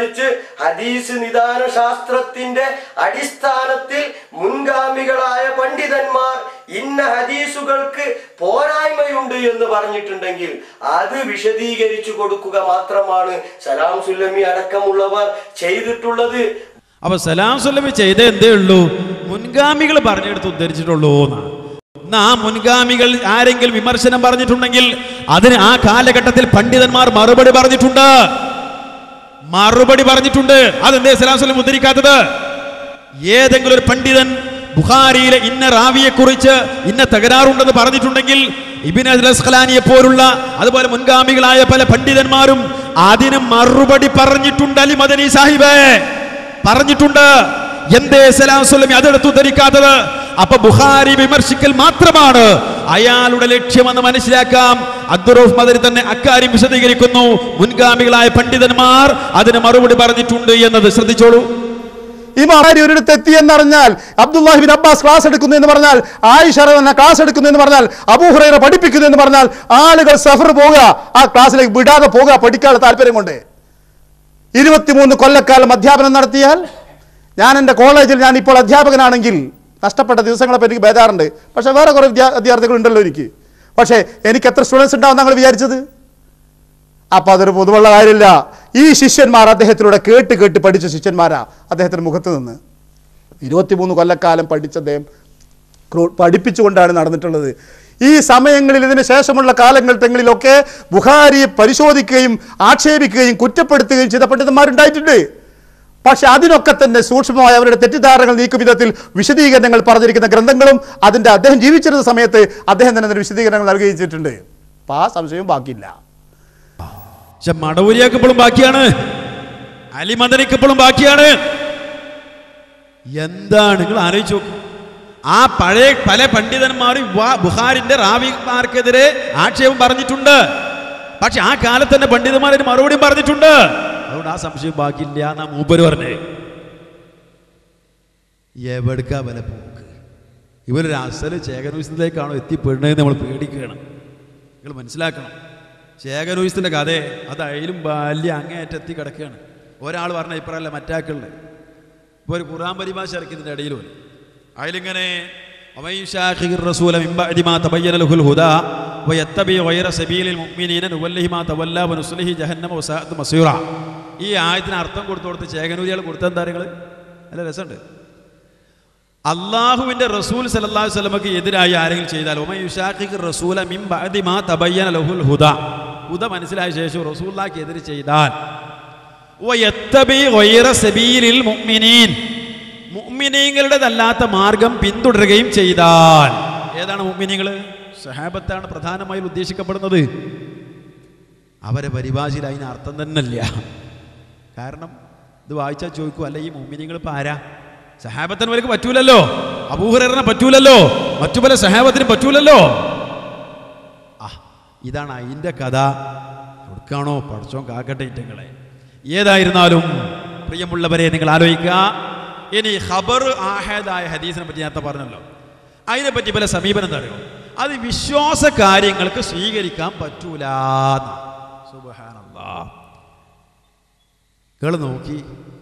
മറിച്ച് ഹദീസ് നിദാന ശാസ്ത്രത്തിന്റെ അടിസ്ഥാനത്തിൽ മുൻഗാമികളായ പണ്ഡിതന്മാർ ഇന്ന ഹദീസുകൾക്ക് പോരായ്മയുണ്ട് എന്ന് പറഞ്ഞിട്ടുണ്ടെങ്കിൽ അത് വിശദീകരിച്ചു കൊടുക്കുക മാത്രമാണ് സലാം സുല്ലമി അടക്കമുള്ളവർ ചെയ്തിട്ടുള്ളത് അപ്പൊ സലാം സുല്ലമി ചെയ്ത എന്തേ ഉള്ളൂ മുൻഗാമികൾ പറഞ്ഞെടുത്ത് ഉദ്ധരിച്ചിട്ടുള്ളൂ എന്നാണ് എന്നാ ആ മുൻഗാമികൾ ആരെങ്കിലും വിമർശനം പറഞ്ഞിട്ടുണ്ടെങ്കിൽ അതിന് ആ കാലഘട്ടത്തിൽ പണ്ഡിതന്മാർ മറുപടി പറഞ്ഞിട്ടുണ്ട് മറുപടി പറഞ്ഞിട്ടുണ്ട് അതെന്തേ സലാം സുല്ലം ഉദ്ധരിക്കാത്തത് ഏതെങ്കിലും ഒരു പണ്ഡിതൻ ബുഖാരിയിലെ ഇന്ന റാവിയെ കുറിച്ച് ഇന്ന തകരാറുണ്ടെന്ന് പറഞ്ഞിട്ടുണ്ടെങ്കിൽ ഇബിൻ അസ്ഖലാനിയെ പോലുള്ള അതുപോലെ മുൻഗാമികളായ പല പണ്ഡിതന്മാരും അതിന് മറുപടി പറഞ്ഞിട്ടുണ്ട് അലി മദനി സാഹിബേ പറഞ്ഞിട്ടുണ്ട് എന്തേ സലാം സ്വലമി അതെടുത്തു ധരിക്കാത്തത് അപ്പൊ ബുഖാരി വിമർശിക്കൽ മാത്രമാണ് അയാളുടെ ലക്ഷ്യമെന്ന് മനസ്സിലാക്കാം അബ്ദുറൂഫ് മദരി തന്നെ അക്കാര്യം വിശദീകരിക്കുന്നു മുൻഗാമികളായ പണ്ഡിതന്മാർ അതിന് മറുപടി പറഞ്ഞിട്ടുണ്ട് എന്നത് ശ്രദ്ധിച്ചോളൂ ഇമാരി ഒരിടത്ത് എത്തി എന്നറിഞ്ഞാൽ അബ്ദുല്ലാഹിബിൻ അബ്ബാസ് ക്ലാസ് എടുക്കുന്നു എന്ന് പറഞ്ഞാൽ ആയിഷ എന്ന ക്ലാസ് എടുക്കുന്നു എന്ന് പറഞ്ഞാൽ അബൂഹുറൈറ പഠിപ്പിക്കുന്നു എന്ന് പറഞ്ഞാൽ ആളുകൾ സഫർ പോകുക ആ ക്ലാസ്സിലേക്ക് വിടാതെ പോകുക പഠിക്കാനുള്ള താല്പര്യം കൊണ്ട് ഇരുപത്തിമൂന്ന് കൊല്ലക്കാലം അധ്യാപനം നടത്തിയാൽ ഞാൻ എൻ്റെ കോളേജിൽ ഞാൻ ഇപ്പോൾ അധ്യാപകനാണെങ്കിൽ നഷ്ടപ്പെട്ട ദിവസങ്ങളെ പറ്റി എനിക്ക് ബേജാറുണ്ട് പക്ഷേ വേറെ കുറേ വിദ്യാ- വിദ്യാർത്ഥികൾ ഉണ്ടല്ലോ എനിക്ക് പക്ഷേ എനിക്ക് എത്ര സ്റ്റുഡൻസ് ഉണ്ടാവും ഞങ്ങൾ വിചാരിച്ചത് അപ്പൊ അതൊരു പൊതുവുള്ള കാര്യമില്ല ഈ ശിഷ്യന്മാർ അദ്ദേഹത്തിലൂടെ കേട്ട് കേട്ട് പഠിച്ച ശിഷ്യന്മാരാ അദ്ദേഹത്തിന്റെ മുഖത്ത് നിന്ന് ഇരുപത്തിമൂന്ന് കൊല്ലക്കാലം പഠിച്ച അദ്ദേഹം ക്രൂ- പഠിപ്പിച്ചുകൊണ്ടാണ് നടന്നിട്ടുള്ളത് ഈ സമയങ്ങളിൽ ഇതിന് ശേഷമുള്ള കാലങ്ങളിലൊക്കെ ബുഹാരിയെ പരിശോധിക്കുകയും ആക്ഷേപിക്കുകയും കുറ്റപ്പെടുത്തുകയും ചെയ്ത പണ്ഡിതന്മാരുണ്ടായിട്ടുണ്ട് പക്ഷെ അതിനൊക്കെ തന്നെ സൂക്ഷ്മമായ അവരുടെ തെറ്റിദ്ധാരണകൾ നീക്കും വിധത്തിൽ വിശദീകരണങ്ങൾ പറഞ്ഞിരിക്കുന്ന ഗ്രന്ഥങ്ങളും അതിന്റെ അദ്ദേഹം ജീവിച്ചിരുന്ന സമയത്ത് അദ്ദേഹം തന്നെ അതിന് വിശദീകരണങ്ങൾ നൽകുകയും ചെയ്തിട്ടുണ്ട് അപ്പൊ ആ സംശയവും ബാക്കിയില്ല പക്ഷെ മടവൂരിയൊക്കെ ഇപ്പോഴും ബാക്കിയാണ് അലിമദനിക്ക് ഇപ്പോഴും ബാക്കിയാണ് എന്താണ് നിങ്ങൾ ആലോചിച്ച് നോക്കൂ ആ പഴയ പല പണ്ഡിതന്മാരും വാ- ബുഹാരിന്റെ റാവിമാർക്കെതിരെ ആക്ഷേപം പറഞ്ഞിട്ടുണ്ട് പക്ഷെ ആ കാലത്ത് തന്നെ പണ്ഡിതന്മാരൊരു മറുപടിയും പറഞ്ഞിട്ടുണ്ട് അതുകൊണ്ട് ആ സംശയം ബാക്കിയില്ല എന്നാ മൂപ്പര് പറഞ്ഞേ എവിടുക്കാ വില പോക്ക് ഇവരൊരു അസല് ചേകനൂസിലേക്കാണോ എത്തിപ്പെടുന്നതെന്ന് നമ്മൾ പേടിക്കുകയാണ് നിങ്ങൾ മനസ്സിലാക്കണം ചേകനൂസിൻ്റെ കഥ അത് അയിലും വലിയ അങ്ങേയറ്റെത്തി കിടക്കുകയാണ് ഒരാൾ പറഞ്ഞ ഇപ്പറല്ല മറ്റാക്കളുടെ ഇപ്പോൾ ഒരു ഖുറാൻ പരിഭാഷ ഇറക്കിയതിൻ്റെ ഇടയിൽ പോലും അതിലിങ്ങനെ ومن يشاقق الرسول من بعد ما تبين له الهدى ويتبع غير سبيل المؤمنين نوله ما تولى ونصله جهنم وساءت مصيرا ഈ ആയത്തിന് അർത്ഥം കൊടുത്തു കൊടുത്ത് ചേകനൂരികൾ കൊടുത്ത എന്താ നിങ്ങൾ നല്ല രസമുണ്ട് അള്ളാഹുവിന്റെ റസൂൽ സല്ലല്ലാഹു അലൈഹി വസല്ലമക്ക് എതിരായി ആരെങ്കിലും ചെയ്താൽ ഉമ യുശാഖിഖ് റസൂല മിൻ ബഅദി മാ തബയ്യന ലഹുൽ ഹുദ ഹുദ മനസ്സിലായ ശേഷം റസൂലുള്ളാഹിക്ക് എതിര് ചെയ്താൽ വയത്തബി ഗൈറ സബീലിൽ മുഅ്മിനീൻ മുഅ്മിനീങ്ങളുടേതല്ലാത്ത മാർഗം പിന്തുടരുകയും ചെയ്താൽ ഏതാണ് മുഅ്മിനീങ്ങൾ സഹാബത്താണ് പ്രധാനമായും ഉദ്ദേശിക്കപ്പെടുന്നത് അവരെ പരിഭാഷയിൽ അതിന് അർത്ഥം തന്നെ ഇല്ല കാരണം ഇത് വായിച്ചാൽ ചോദിക്കും അല്ല ഈ മുമ്മിനിങ്ങൾ ഇപ്പം ആരാ സഹാബത്തിന് വരക്ക് പറ്റൂലല്ലോ അബൂഹറിനെ പറ്റൂലല്ലോ മറ്റു പല സഹാബത്തിനും പറ്റൂലല്ലോ ആ ഇതാണ് അതിൻ്റെ കഥ എവിടുക്കാണോ പഠിച്ചോ കാക്കട്ടെ ഇറ്റങ്ങളെ ഏതായിരുന്നാലും പ്രിയമുള്ളവരെ നിങ്ങൾ ആലോചിക്കുക ഇനി ഖബർ ആഹേദായ ഹദീസിനെ പറ്റി നേരത്തെ പറഞ്ഞല്ലോ അതിനെപ്പറ്റി പല സമീപനം എന്താ അറിയോ അത് വിശ്വാസ കാര്യങ്ങൾക്ക് സ്വീകരിക്കാൻ പറ്റൂല സുബഹാനല്ലാ നിങ്ങൾ നോക്കി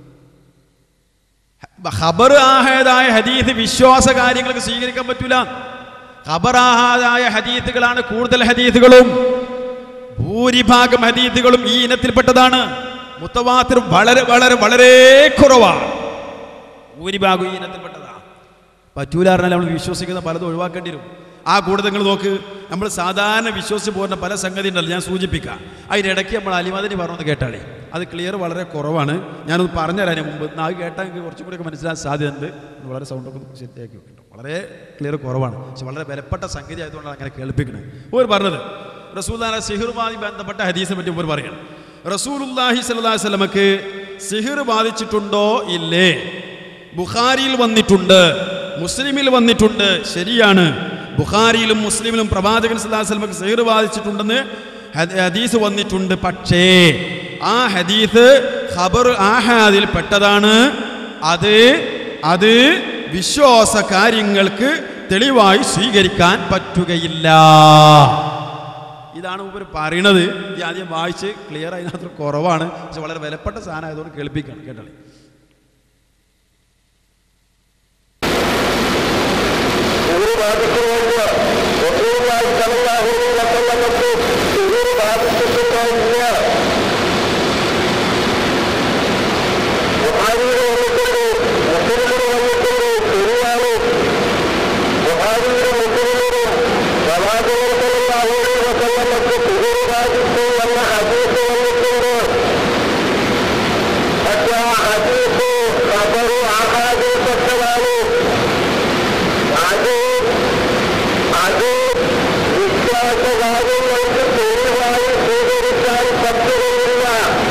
ഖബർ ആഹേദായ ഹദീസ് വിശ്വാസ കാര്യങ്ങൾക്ക് സ്വീകരിക്കാൻ പറ്റൂല ഖബർ ആഹാദായ ഹദീസുകളാണ് കൂടുതൽ ഹദീസുകളും ഭൂരിഭാഗം ഹദീസുകളും ഈ ഇനത്തിൽപ്പെട്ടതാണ് മുത്തവാത്തിർ വളരെ വളരെ വളരെ കുറവാണ് ഭൂരിഭാഗം ഈ ഇനത്തിൽപ്പെട്ടതാണ് പറ്റൂല പറഞ്ഞാൽ നമ്മൾ വിശ്വസിക്കുന്ന പലതും ഒഴിവാക്കേണ്ടി വരും ആ കൂടെ നിങ്ങൾ നോക്ക് നമ്മൾ സാധാരണ വിശ്വസിച്ച് പോകുന്ന പല സംഗതി ഉണ്ടല്ലോ ഞാൻ സൂചിപ്പിക്കാം അതിനിടയ്ക്ക് നമ്മൾ അലിമദിനി പറഞ്ഞൊന്ന് കേട്ടാളേ അത് ക്ലിയർ വളരെ കുറവാണ് ഞാനൊന്ന് പറഞ്ഞുതരാം അതിന് മുമ്പ് അത് കേട്ടാൽ എനിക്ക് കുറച്ചും കൂടി ഒക്കെ മനസ്സിലാൻ സാധ്യതയുണ്ട് ഒന്ന് വളരെ സൗണ്ടൊക്കെ ഒന്ന് ശരിയാക്കി വെക്കണം വളരെ ക്ലിയർ കുറവാണ് പക്ഷെ വളരെ വിലപ്പെട്ട സംഗതി ആയതുകൊണ്ടാണ് അങ്ങനെ കേൾപ്പിക്കുന്നത് ഒരു പറഞ്ഞത് റസൂല്ലാ സിഹിറുമായി ബന്ധപ്പെട്ട ഹദീസിനെ പറ്റി ഒരു പറയണം റസൂലുല്ലാഹി സ്വല്ലല്ലാഹി അലൈഹി വസല്ലമക്ക് സിഹിർ ബാധിച്ചിട്ടുണ്ടോ ഇല്ലേ ബുഖാരിയിൽ വന്നിട്ടുണ്ട് മുസ്ലിമിൽ വന്നിട്ടുണ്ട് ശരിയാണ് ബുഖാരിയിലും മുസ്ലിമിലും പ്രവാചകൻ സല്ലല്ലാഹു അലൈഹി വസല്ലമക്ക് സിഹിർ ബാധിച്ചിട്ടുണ്ടെന്ന് ഹദ- ഹദീസ് വന്നിട്ടുണ്ട് പക്ഷേ ആ ഹദീസ് ഖബർ ആഹാദിൽ പെട്ടതാണ് അത് അത് വിശ്വാസ കാര്യങ്ങൾക്ക് തെളിവായി സ്വീകരിക്കാൻ പറ്റുകയില്ല ഇതാണ് ഇവർ പറയണത് ഈ ആദ്യം വായിച്ച് ക്ലിയർ അതിനകത്ത് കുറവാണ് പക്ഷെ വളരെ വിലപ്പെട്ട സാധനം ആയതുകൊണ്ട് കേൾപ്പിക്കണം കേട്ടോളി ഒരു ബാധിക്കുന്നുണ്ട് റസൂലുള്ളാഹി സ്വല്ലല്ലാഹു അലൈഹി വസല്ലമക്ക് സിഹിർ ബാധിച്ചിട്ടുണ്ടോ ബുഹാരിയിൽ വന്നിട്ടുണ്ട് മുസ്ലിമിൽ വന്നിട്ടുണ്ട് ശരിയാണ് ബുഹാരിയിലും മുസ്ലിമിലും പ്രവാചകൻ സ്വല്ലല്ലാഹു അലൈഹി വസല്ലമക്ക് സിഹിർ ബാധിച്ചു എന്ന ഹദീസ് വന്നിട്ടുണ്ട് പക്ഷേ ആ ഹദീസ് ഖബറു ആഹാരപ്പെട്ടതാണ് അത് അത് വിശ്വാസകാര്യങ്ങൾക്ക് തെളിവായി സ്വീകരിക്കാൻ പറ്റുകയില്ല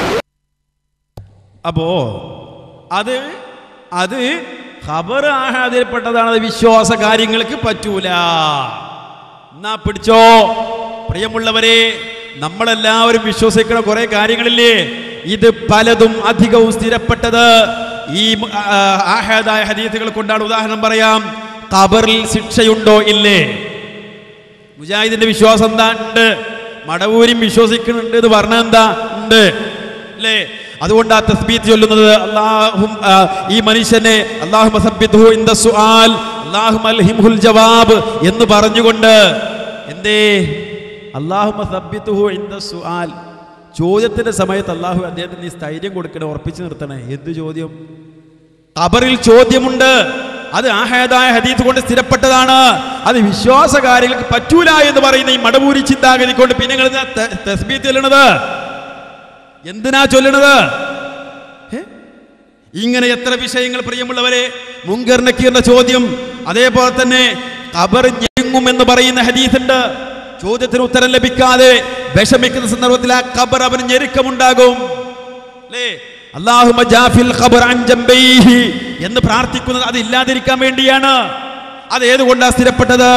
അപ്പോ അത് അത് ഖബർ ആഹാദിൽപ്പെട്ടതാണ് അത് വിശ്വാസ കാര്യങ്ങൾക്ക് പറ്റൂല എന്നാ പിടിച്ചോ പ്രിയമുള്ളവരെ നമ്മളെല്ലാവരും വിശ്വസിക്കുന്ന കുറെ കാര്യങ്ങളില്ലേ ഇത് പലതും അധികവും സ്ഥിരപ്പെട്ടത് ഈ ആ, ആഹാദായ ഹദീസുകൾ കൊണ്ടാണ് ഉദാഹരണം പറയാം ഖബറിൽ ശിക്ഷയുണ്ടോ ഇല്ലേ മുജാഹിദിന്റെ വിശ്വാസം എന്താ ഉണ്ട് മടവൂരും വിശ്വസിക്കുന്നുണ്ട് എന്ന് പറഞ്ഞ എന്താ ഉണ്ട് അല്ലേ അതുകൊണ്ട് ആ തസ്ബീത്ത് ചൊല്ലുന്നത് അല്ലാഹും ആ, ഈ മനുഷ്യനെ അല്ലാഹുമ്മ സബ്ബിത്ഹു ഇൻദ സുആൽ അല്ലാഹുമ്മ അൽഹിംഹുൽ ജവാബ് എന്ന് പറഞ്ഞുകൊണ്ട് എന്തേ അല്ലാഹുമ്മ സബ്ബിത്ഹു ഇൻദ സുആൽ ചോദ്യത്തിന്റെ സമയത്ത് അള്ളാഹു അദ്ദേഹത്തിന് ഈ സ്ഥൈര്യം കൊടുക്കണേ ഉറപ്പിച്ചു നിർത്തണേ എന്ത് ചോദ്യം ഖബറിൽ ചോദ്യമുണ്ട് അത് ആഹേദായ ഹദീത്ത് കൊണ്ട് സ്ഥിരപ്പെട്ടതാണ് അത് വിശ്വാസ കാര്യങ്ങൾക്ക് പറ്റൂല എന്ന് പറയുന്ന ഈ മടവൂരി ചിന്താഗതി കൊണ്ട് പിന്നെ നിങ്ങൾ എന്തിനാ ത- തസ്ബീത്ത് ചൊല്ലണത് എന്തിനാ ചൊല്ലണത് ഏ? ഇങ്ങനെ എത്ര വിഷയങ്ങൾ പ്രിയമുള്ളവരെ മുങ്കർ നക്കീറിന്റെ ചോദ്യം അതേപോലെ തന്നെ ഖബർ ഞെങ്ങും എന്ന് പറയുന്ന ഹദീസുണ്ട് ചോദ്യത്തിന് ഉത്തരം ലഭിക്കാതെ വിഷമിക്കുന്ന സന്ദർഭത്തിൽ ആ ഖബർ അവന് ഞെരുക്കമുണ്ടാകും അല്ലേ അല്ലാഹുമ്മ ജാഫിൽ ഖബർ അൻ ജംബൈഹി എന്ന് പ്രാർത്ഥിക്കുന്നത് അത് ഇല്ലാതിരിക്കാൻ വേണ്ടിയാണ് അത് ഏതുകൊണ്ടാ സ്ഥിരപ്പെട്ടത്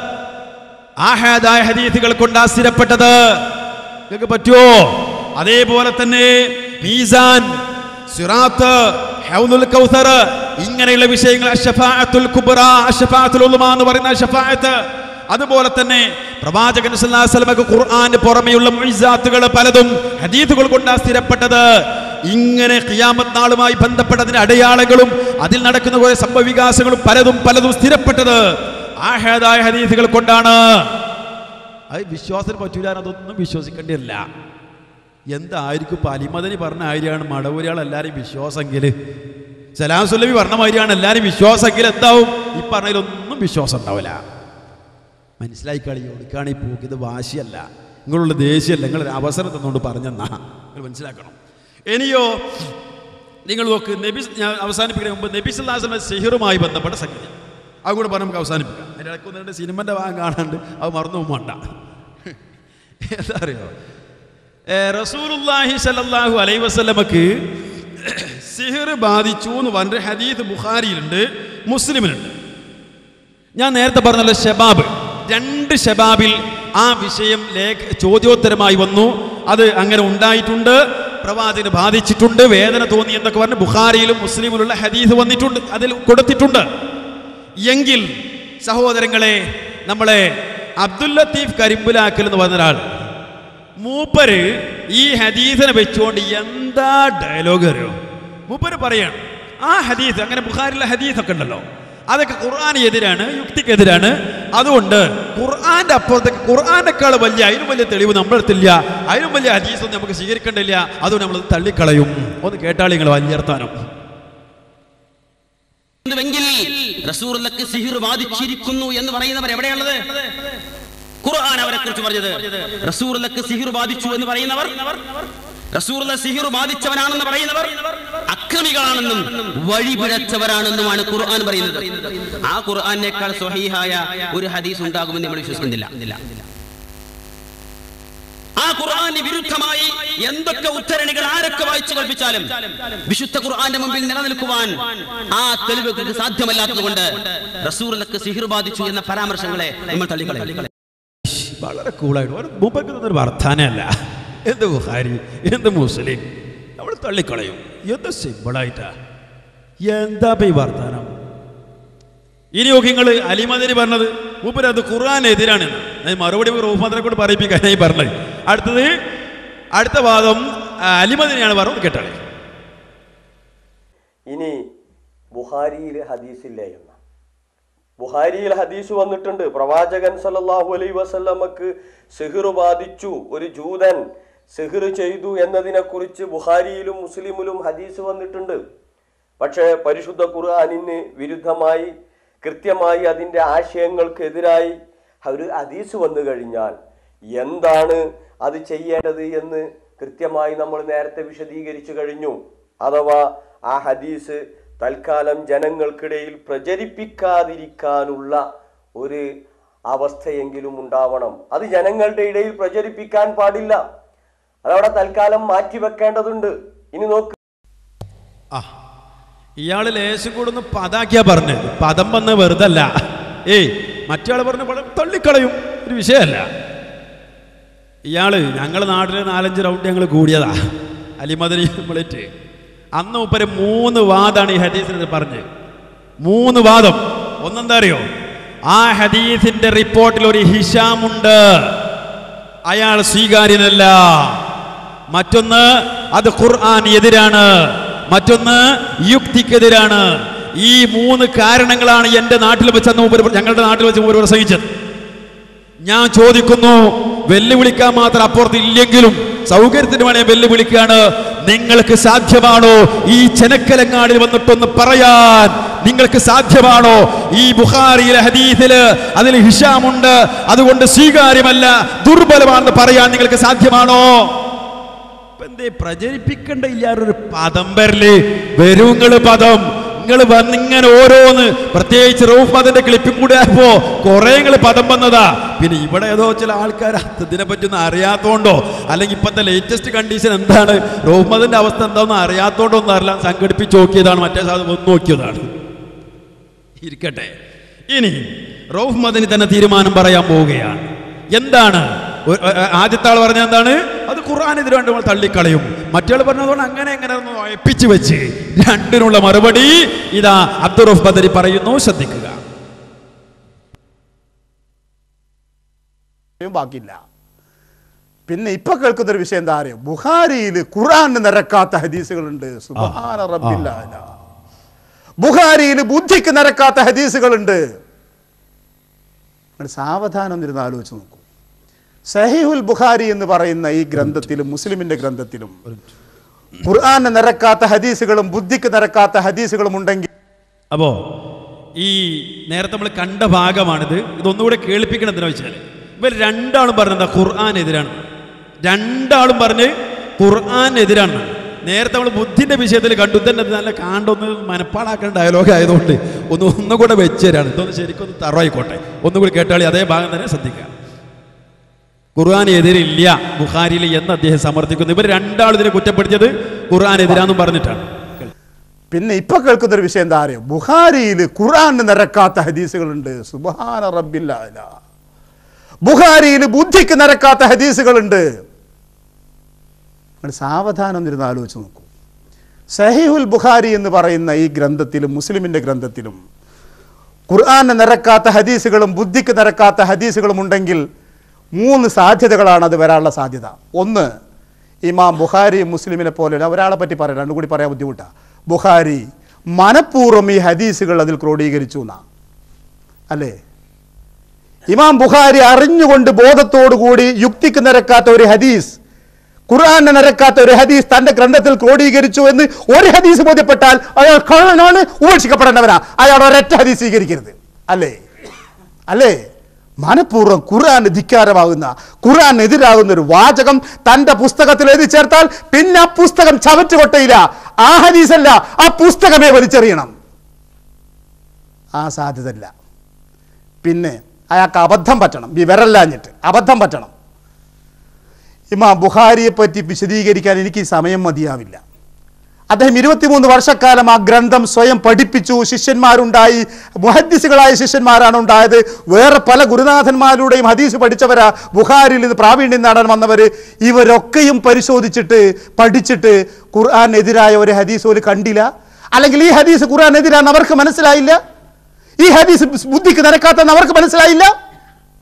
ആഹാദായ ഹദീസുകൾ കൊണ്ടാ സ്ഥിരപ്പെട്ടത് നിങ്ങൾക്ക് പറ്റുമോ അതേപോലെ തന്നെ മീസാൻ സിറാത്ത് ഹൗലുൽ കൗസർ ഇങ്ങനെയുള്ള വിഷയങ്ങൾ അഷ്ഫാഅത്തുൽ കുബ്ര അഷ്ഫാഅത്തുൽ ഉലുമ എന്ന് പറയുന്ന ഷഫാഅത്ത് അതുപോലെ തന്നെ പ്രവാചകൻ സല്ലല്ലാഹു അലൈഹി വസല്ലമക്ക് ഖുർആന് പുറമെയുള്ള മുഇസാത്തുകൾ പലതും ഹദീസുകൾ കൊണ്ടാ സ്ഥിരപ്പെട്ടത് ഇങ്ങനെ ഖിയാമത്ത് നാളുമായി ബന്ധപ്പെട്ടതിന്റെ അടയാളങ്ങളും അതിൽ നടക്കുന്ന കുറെ സംഭവവികാസങ്ങളും പലതും പലതും സ്ഥിരപ്പെട്ടത് ആഹേദായ ഹദീസുകൾ കൊണ്ടാണ് അത് വിശ്വാസത്തിന് പറ്റൂല അതൊന്നും വിശ്വസിക്കേണ്ടിയില്ല എന്തായിരിക്കും ഇപ്പൊ അലിമദനി പറഞ്ഞ ആര്യാണ് മടവൂരികൾ എല്ലാവരും വിശ്വാസമെങ്കിൽ സലാം സുല്ലമി പറഞ്ഞ മാതിരിയാണ് എല്ലാവരും വിശ്വാസമെങ്കിൽ എന്താവും ഈ പറഞ്ഞതിലൊന്നും വിശ്വാസം ഉണ്ടാവില്ല മനസ്സിലായി കളി ഒടുക്കാണ് ഈ പോക്ക് ഇത് വാശിയല്ല നിങ്ങളുള്ള ദേഷ്യമല്ല നിങ്ങൾ ഒരു അവസരം തന്നുകൊണ്ട് പറഞ്ഞെന്നാ നിങ്ങൾ മനസ്സിലാക്കണം ഇനിയോ നിങ്ങൾ നോക്ക് നബി ഞാൻ അവസാനിപ്പിക്കുന്ന മുമ്പ് നബി സല്ലാസ്ലമ സെഹിറുമായി ബന്ധപ്പെട്ട സംഗതി അത് കൂടെ പറഞ്ഞ് നമുക്ക് അവസാനിപ്പിക്കാം അതിൻ്റെ ഇടയ്ക്ക് ഒന്ന് രണ്ട് സിനിമൻ്റെ ഭാഗം കാണാണ്ട് അത് മറന്നു പോകണ്ട എന്താ അറിയോ ഏ, റസൂലുള്ളാഹി സല്ലല്ലാഹു അലൈഹി വസല്ലമക്ക് സിഹിർ ബാധിച്ചു എന്ന് പറഞ്ഞ ഹദീസ് ബുഖാരിയിലുണ്ട് മുസ്ലിമിലുണ്ട് ഞാൻ നേരത്തെ പറഞ്ഞല്ലോ ഷബാബ് രണ്ട് ഷബാബിൽ ആ വിഷയം ലേഖ ചോദ്യോത്തരമായി വന്നു അത് അങ്ങനെ ഉണ്ടായിട്ടുണ്ട് പ്രവാചകന് ബാധിച്ചിട്ടുണ്ട് വേദന തോന്നി എന്നൊക്കെ പറഞ്ഞ് ബുഖാരിയിലും മുസ്ലിമിലുള്ള ഹദീസ് വന്നിട്ടുണ്ട് അതിൽ കൊടുത്തിട്ടുണ്ട് എങ്കിൽ സഹോദരങ്ങളെ നമ്മളെ അബ്ദുൽ ലത്തീഫ് കരിമ്പുലാക്കൽ എന്ന് പറഞ്ഞ ഒരാൾ മൂപ്പര് ഈ ഹദീസിനെ വെച്ചുകൊണ്ട് എന്താ ഡയലോഗ് അറിയോ മൂപ്പര് പറയാണ് ആ ഹദീസ് അങ്ങനെ ബുഖാരിലെ ഹദീസ് ഒക്കെ ഉണ്ടല്ലോ അതൊക്കെ ഖുർആന് എതിരാണ് യുക്തിക്കെതിരാണ് അതുകൊണ്ട് ഖുർആന്റെ അപ്പുറത്തേക്ക് ഖുർആനേക്കാൾ വലിയ അതിനും വലിയ തെളിവ് നമ്മളെടുത്തില്ല അതിനും വലിയ ഹദീസൊന്നും നമുക്ക് സ്വീകരിക്കേണ്ടില്ല അതുകൊണ്ട് നമ്മൾ തള്ളിക്കളയും ഒന്ന് കേട്ടാളി നിങ്ങൾ വലിയർത്താനം ുവെങ്കിൽ റസൂറുള്ളക്ക് സിഹിർ ബാധിച്ചിരിക്കുന്നു എന്ന് പറയുന്നവർ എവിടെയുള്ളത് ഖുർആൻ അവരെ കുറിച്ച് പറഞ്ഞത് റസൂറുള്ളക്ക് സിഹിർ ബാധിച്ചു എന്ന് പറയുന്നവർ റസൂറുള്ള സിഹിർ ബാധിച്ചവനാണെന്ന് പറയുന്നവർ അക്രമികളാണെന്നും വഴിപിഴച്ചവരാണെന്നുമാണ് ഖുർആൻ പറയുന്നത് ആ ഖുർആനേക്കാൾ സ്വഹീഹായ ഒരു ഹദീസ് ഉണ്ടാകുമെന്ന് നമ്മൾ വിശ്വസിക്കുന്നില്ല ആ ഖുർആന് വിരുദ്ധമായി എന്തൊക്കെ ഉദ്ധരണികൾ ആരൊക്കെ വായിച്ചു കൽപ്പിച്ചാലും വിശുദ്ധ ഖുർആന്റെ മുമ്പിൽ നിലനിൽക്കുവാൻ ആ തെളിവുകൾക്ക് സാധ്യമല്ലാത്തത് കൊണ്ട് റസൂറിലക്ക് സിഹിർ ബാധിച്ചു എന്ന പരാമർശങ്ങളെ നമ്മൾ തള്ളിക്കളയും വളരെ കൂളായിട്ട് ഒരു മുമ്പൊക്കെ തന്നൊരു വർത്താനമല്ല എന്ത് ബുഹാരി എന്ത് മുസ്ലിം നമ്മൾ തള്ളിക്കളയും എന്ത് സിമ്പിളായിട്ടാ എന്താ ഇപ്പൊ ഈ വർത്താനം ഇനി നോക്കി നിങ്ങൾ അലിമദിന് പറഞ്ഞത് മൂപ്പര് അത് ഖുർആൻ എതിരാണ് ഞാൻ മറുപടി റൂഫാദിനെ കൊണ്ട് പറയിപ്പിക്കാനായി പറഞ്ഞത് അടുത്തത് അടുത്ത വാദം ആ, അലിമദിനെയാണ് പറഞ്ഞത് കേട്ടാളെ ഇനി ബുഹാരിയിൽ ഹദീസില്ല എന്ന ബുഹാരിയിൽ ഹദീസ് വന്നിട്ടുണ്ട് പ്രവാചകൻ സല്ലല്ലാഹു അലൈഹി വസല്ലമക്ക് സിഹിർ ബാധിച്ചു ഒരു ജൂതൻ സിഹിർ ചെയ്തു എന്നതിനെ കുറിച്ച് ബുഹാരിയിലും മുസ്ലിമിലും ഹദീസ് വന്നിട്ടുണ്ട് പക്ഷേ പരിശുദ്ധ ഖുർആനിന് വിരുദ്ധമായി കൃത്യമായി അതിൻ്റെ ആശയങ്ങൾക്കെതിരായി ഒരു ഹദീസ് വന്നു കഴിഞ്ഞാൽ എന്താണ് അത് ചെയ്യേണ്ടത് എന്ന് കൃത്യമായി നമ്മൾ നേരത്തെ വിശദീകരിച്ചു കഴിഞ്ഞു അഥവാ ആ ഹദീസ് തൽക്കാലം ജനങ്ങൾക്കിടയിൽ പ്രചരിപ്പിക്കാതിരിക്കാനുള്ള ഒരു അവസ്ഥയെങ്കിലും ഉണ്ടാവണം അത് ജനങ്ങളുടെ ഇടയിൽ പ്രചരിപ്പിക്കാൻ പാടില്ല അതവിടെ തൽക്കാലം മാറ്റിവെക്കേണ്ടതുണ്ട് ഇനി നോക്ക് ആ ഇയാള് ലേശം കൂടെ ഒന്ന് പതാക്കിയാ പറഞ്ഞത് പദം വന്ന് വെറുതെ അല്ല ഏയ് മറ്റേ പറഞ്ഞ പടം തള്ളിക്കളയും ഒരു വിഷയമല്ല ഇയാള് ഞങ്ങളെ നാട്ടിൽ നാലഞ്ച് റൗണ്ട് ഞങ്ങൾ കൂടിയതാ അലിമദനി വിളിറ്റ് അന്ന് ഉപ്പര് മൂന്ന് വാദാണ് ഈ ഹദീസിന് പറഞ്ഞത് മൂന്ന് വാദം ഒന്നെന്താ അറിയോ ആ ഹദീസിന്റെ റിപ്പോർട്ടിൽ ഒരു ഹിഷാമുണ്ട് അയാൾ സ്വീകാര്യനല്ല മറ്റൊന്ന് അത് ഖുർആൻ എതിരാണ് മറ്റൊന്ന് യുക്തിക്കെതിരാണ് ഈ മൂന്ന് കാരണങ്ങളാണ് എന്റെ നാട്ടിൽ വെച്ച് അന്ന് മൂപ്പര് ഞങ്ങളുടെ നാട്ടിൽ വെച്ച് മൂപ്പര് പ്രസംഗിച്ചത് ഞാൻ ചോദിക്കുന്നു വെല്ലുവിളിക്കാൻ മാത്രം അപ്പുറത്ത് ഇല്ലെങ്കിലും സൗകര്യത്തിന് വേണേ വെല്ലുവിളിക്കാണ് നിങ്ങൾക്ക് സാധ്യമാണോ ഈ ചെനക്കലങ്ങാടിൽ വന്നിട്ടൊന്ന് പറയാൻ നിങ്ങൾക്ക് സാധ്യമാണോ ഈ ബുഖാരിയിലെ ഹദീസില് അതിൽ ഹിഷാമുണ്ട് അതുകൊണ്ട് സ്വീകാര്യമല്ല ദുർബലമാണെന്ന് പറയാൻ നിങ്ങൾക്ക് സാധ്യമാണോ ഇപ്പൊ എന്തേ പ്രചരിപ്പിക്കണ്ട ഇല്ലാതൊരു പദം വരല് വരുങ്ങള് പദം നിങ്ങൾ വന്നിങ്ങനെ ഓരോന്ന് പ്രത്യേകിച്ച് റൂഫ് അതിന്റെ ക്ലിപ്പും കൂടെ ആയപ്പോ കുറെ നിങ്ങൾ പദം വന്നതാ പിന്നെ ഇവിടെ ഏതോ ചില ആൾക്കാർ ഇതിനെ പറ്റി ഒന്നും അറിയാത്തോണ്ടോ അല്ലെങ്കിൽ ഇപ്പോഴത്തെ ലേറ്റസ്റ്റ് കണ്ടീഷൻ എന്താണ് റൂഫ്മതിന്റെ അവസ്ഥ എന്താണെന്ന് അറിയാത്തോണ്ടോ ഒന്നും അറിയില്ല സംഘടിപ്പിച്ച് നോക്കിയതാണ് മറ്റേ സാധനം ഒന്ന് നോക്കിയതാണ് ഇരിക്കട്ടെ ഇനി റൌഫ് മദനി തന്നെ തീരുമാനം പറയാൻ പോവുകയാണ് എന്താണ് ഒ- ഒ- ആദ്യത്തെ ആൾ പറഞ്ഞ എന്താണ് അത് ഖുർആാനെതിരെ നമ്മൾ തള്ളിക്കളയും മറ്റേ പറഞ്ഞതുകൊണ്ട് അങ്ങനെ എങ്ങനെ ഒന്ന് ഒയപ്പിച്ച് വെച്ച് രണ്ടിനുള്ള മറുപടി ഇതാ അബ്ദുറഫ് ബദരി പറയുന്നു ശ്രദ്ധിക്കുക ബാക്കിയില്ല പിന്നെ ഇപ്പൊ കേൾക്കുന്ന ഒരു വിഷയം എന്താ അറിയോ ബുഹാരിയിൽ ഖുറാൻ നിരക്കാത്ത ഹദീസുകളുണ്ട് സുബ്ഹാന റബ്ബിൽ അഅല. ബുഹാരിയിൽ ബുദ്ധിക്ക് നിരക്കാത്ത ഹദീസുകളുണ്ട് നിങ്ങൾ സാവധാനം ഒന്നിരുന്ന് ആലോചിച്ച് നോക്കൂ സഹീഹുൽ ബുഖാരി എന്ന് പറയുന്ന ഈ ഗ്രന്ഥത്തിലും മുസ്ലിമിന്റെ ഗ്രന്ഥത്തിലും ഖുർആന് നിരക്കാത്ത ഹദീസുകളും ബുദ്ധിക്ക് നിരക്കാത്ത ഹദീസുകളും ഉണ്ടെങ്കിൽ അപ്പോ ഈ നേരത്തെ നമ്മൾ കണ്ട ഭാഗമാണിത് ഇതൊന്നുകൂടെ കേൾപ്പിക്കണം എന്തിനാ വെച്ചാൽ ഇവർ രണ്ടാളും പറഞ്ഞത് ഖുർആൻ എതിരാണ് രണ്ടാളും പറഞ്ഞ് ഖുർആൻ എതിരാണ് നേരത്തെ നമ്മൾ ബുദ്ധിന്റെ വിഷയത്തിൽ കണ്ടു തന്നെ നല്ല കാണ്ടൊന്ന് മനപ്പാടാക്കേണ്ട ഡയലോഗ് ആയതുകൊണ്ട് ഒന്ന് ഒന്നുകൂടെ വെച്ച് തരാണ് ഇതൊന്ന് ശരിക്കും ഒന്ന് തറവായിക്കോട്ടെ ഒന്നുകൂടി കേട്ടാളി അതേ ഭാഗം തന്നെ ശ്രദ്ധിക്കുക ഖുർആൻ എതിരില്ല ബുഖാരിയിൽ എന്ന് അദ്ദേഹം സമർത്ഥിക്കുന്നു ഇവർ രണ്ടാളും ഇതിനെ കുറ്റപ്പെടുത്തിയത് ഖുർആൻ എതിരാന്നും പറഞ്ഞിട്ടാണ് പിന്നെ ഇപ്പൊ കേൾക്കുന്ന ഒരു വിഷയം എന്താ അറിയോ ബുഹാരിയിൽ ഖുറാന് നിരക്കാത്ത ഹദീസുകളുണ്ട് സുബഹാന റബ്ബിൽ അഅല. ബുഹാരിയിൽ ബുദ്ധിക്ക് നിരക്കാത്ത ഹദീസുകളുണ്ട് നിങ്ങൾ സാവധാനം ഒന്നിരുന്ന് ആലോചിച്ച് നോക്കൂ സഹീഹുൽ ബുഖാരി എന്ന് പറയുന്ന ഈ ഗ്രന്ഥത്തിലും മുസ്ലിമിന്റെ ഗ്രന്ഥത്തിലും ഖുർആന് നിരക്കാത്ത ഹദീസുകളും ബുദ്ധിക്ക് നിരക്കാത്ത ഹദീസുകളും ഉണ്ടെങ്കിൽ മൂന്ന് സാധ്യതകളാണ് അത് വരാനുള്ള സാധ്യത ഒന്ന് ഇമാം ബുഖാരി മുസ്ലിമിനെ പോലെ ഒരാളെ പറ്റി പറയാം രണ്ടും കൂടി പറയാൻ ബുദ്ധിമുട്ടാണ് ബുഖാരി മനഃപൂർവ്വം ഈ ഹദീസുകൾ അതിൽ ക്രോഡീകരിച്ചു എന്നാ അല്ലേ ഇമാം ബുഖാരി അറിഞ്ഞുകൊണ്ട് ബോധത്തോടുകൂടി യുക്തിക്ക് നിരക്കാത്ത ഒരു ഹദീസ് ഖുർആാനെ നിരക്കാത്ത ഒരു ഹദീസ് തന്റെ ഗ്രന്ഥത്തിൽ ക്രോഡീകരിച്ചു എന്ന് ഒരു ഹദീസ് ബോധ്യപ്പെട്ടാൽ അയാൾ കള്ളനാണ് ഉപേക്ഷിക്കപ്പെടേണ്ടവനാ അയാൾ ഒരൊറ്റ ഹദീസ് സ്വീകരിക്കരുത് അല്ലേ അല്ലേ മനഃപൂർവ്വം ഖുർആൻ ധിക്കാരമാകുന്ന ഖുർആൻ എതിരാകുന്ന ഒരു വാചകം തന്റെ പുസ്തകത്തിൽ എഴുതി ചേർത്താൽ പിന്നെ ആ പുസ്തകം ചവറ്റുകൊട്ടയില്ല ആ ഹദീസല്ല ആ പുസ്തകമേ വലിച്ചെറിയണം ആ സാധ്യതയില്ല പിന്നെ അയാൾക്ക് അബദ്ധം പറ്റണം വിവരല്ലാഞ്ഞിട്ട് അബദ്ധം പറ്റണം ഇമാം ബുഖാരിയെ പറ്റി വിശദീകരിക്കാൻ എനിക്ക് ഈ സമയം മതിയാവില്ല അദ്ദേഹം ഇരുപത്തിമൂന്ന് വർഷക്കാലം ആ ഗ്രന്ഥം സ്വയം പഠിപ്പിച്ചു ശിഷ്യന്മാരുണ്ടായി മുഹദ്ദിസുകളായ ശിഷ്യന്മാരാണ് ഉണ്ടായത് വേറെ പല ഗുരുനാഥന്മാരുടെയും ഹദീസ് പഠിച്ചവരാ ബുഖാരിയിൽ നിന്ന് പ്രാവീണ്യം നേടാൻ വന്നവർ ഇവരൊക്കെയും പരിശോധിച്ചിട്ട് പഠിച്ചിട്ട് ഖുർആൻ എതിരായ ഒരു ഹദീസ് ഒരു കണ്ടില്ല അല്ലെങ്കിൽ ഈ ഹദീസ് ഖുർആൻ എതിരാന്ന് അവർക്ക് മനസ്സിലായില്ല ഈ ഹദീസ് ബുദ്ധിക്ക് നിരക്കാത്തെന്ന് അവർക്ക് മനസ്സിലായില്ല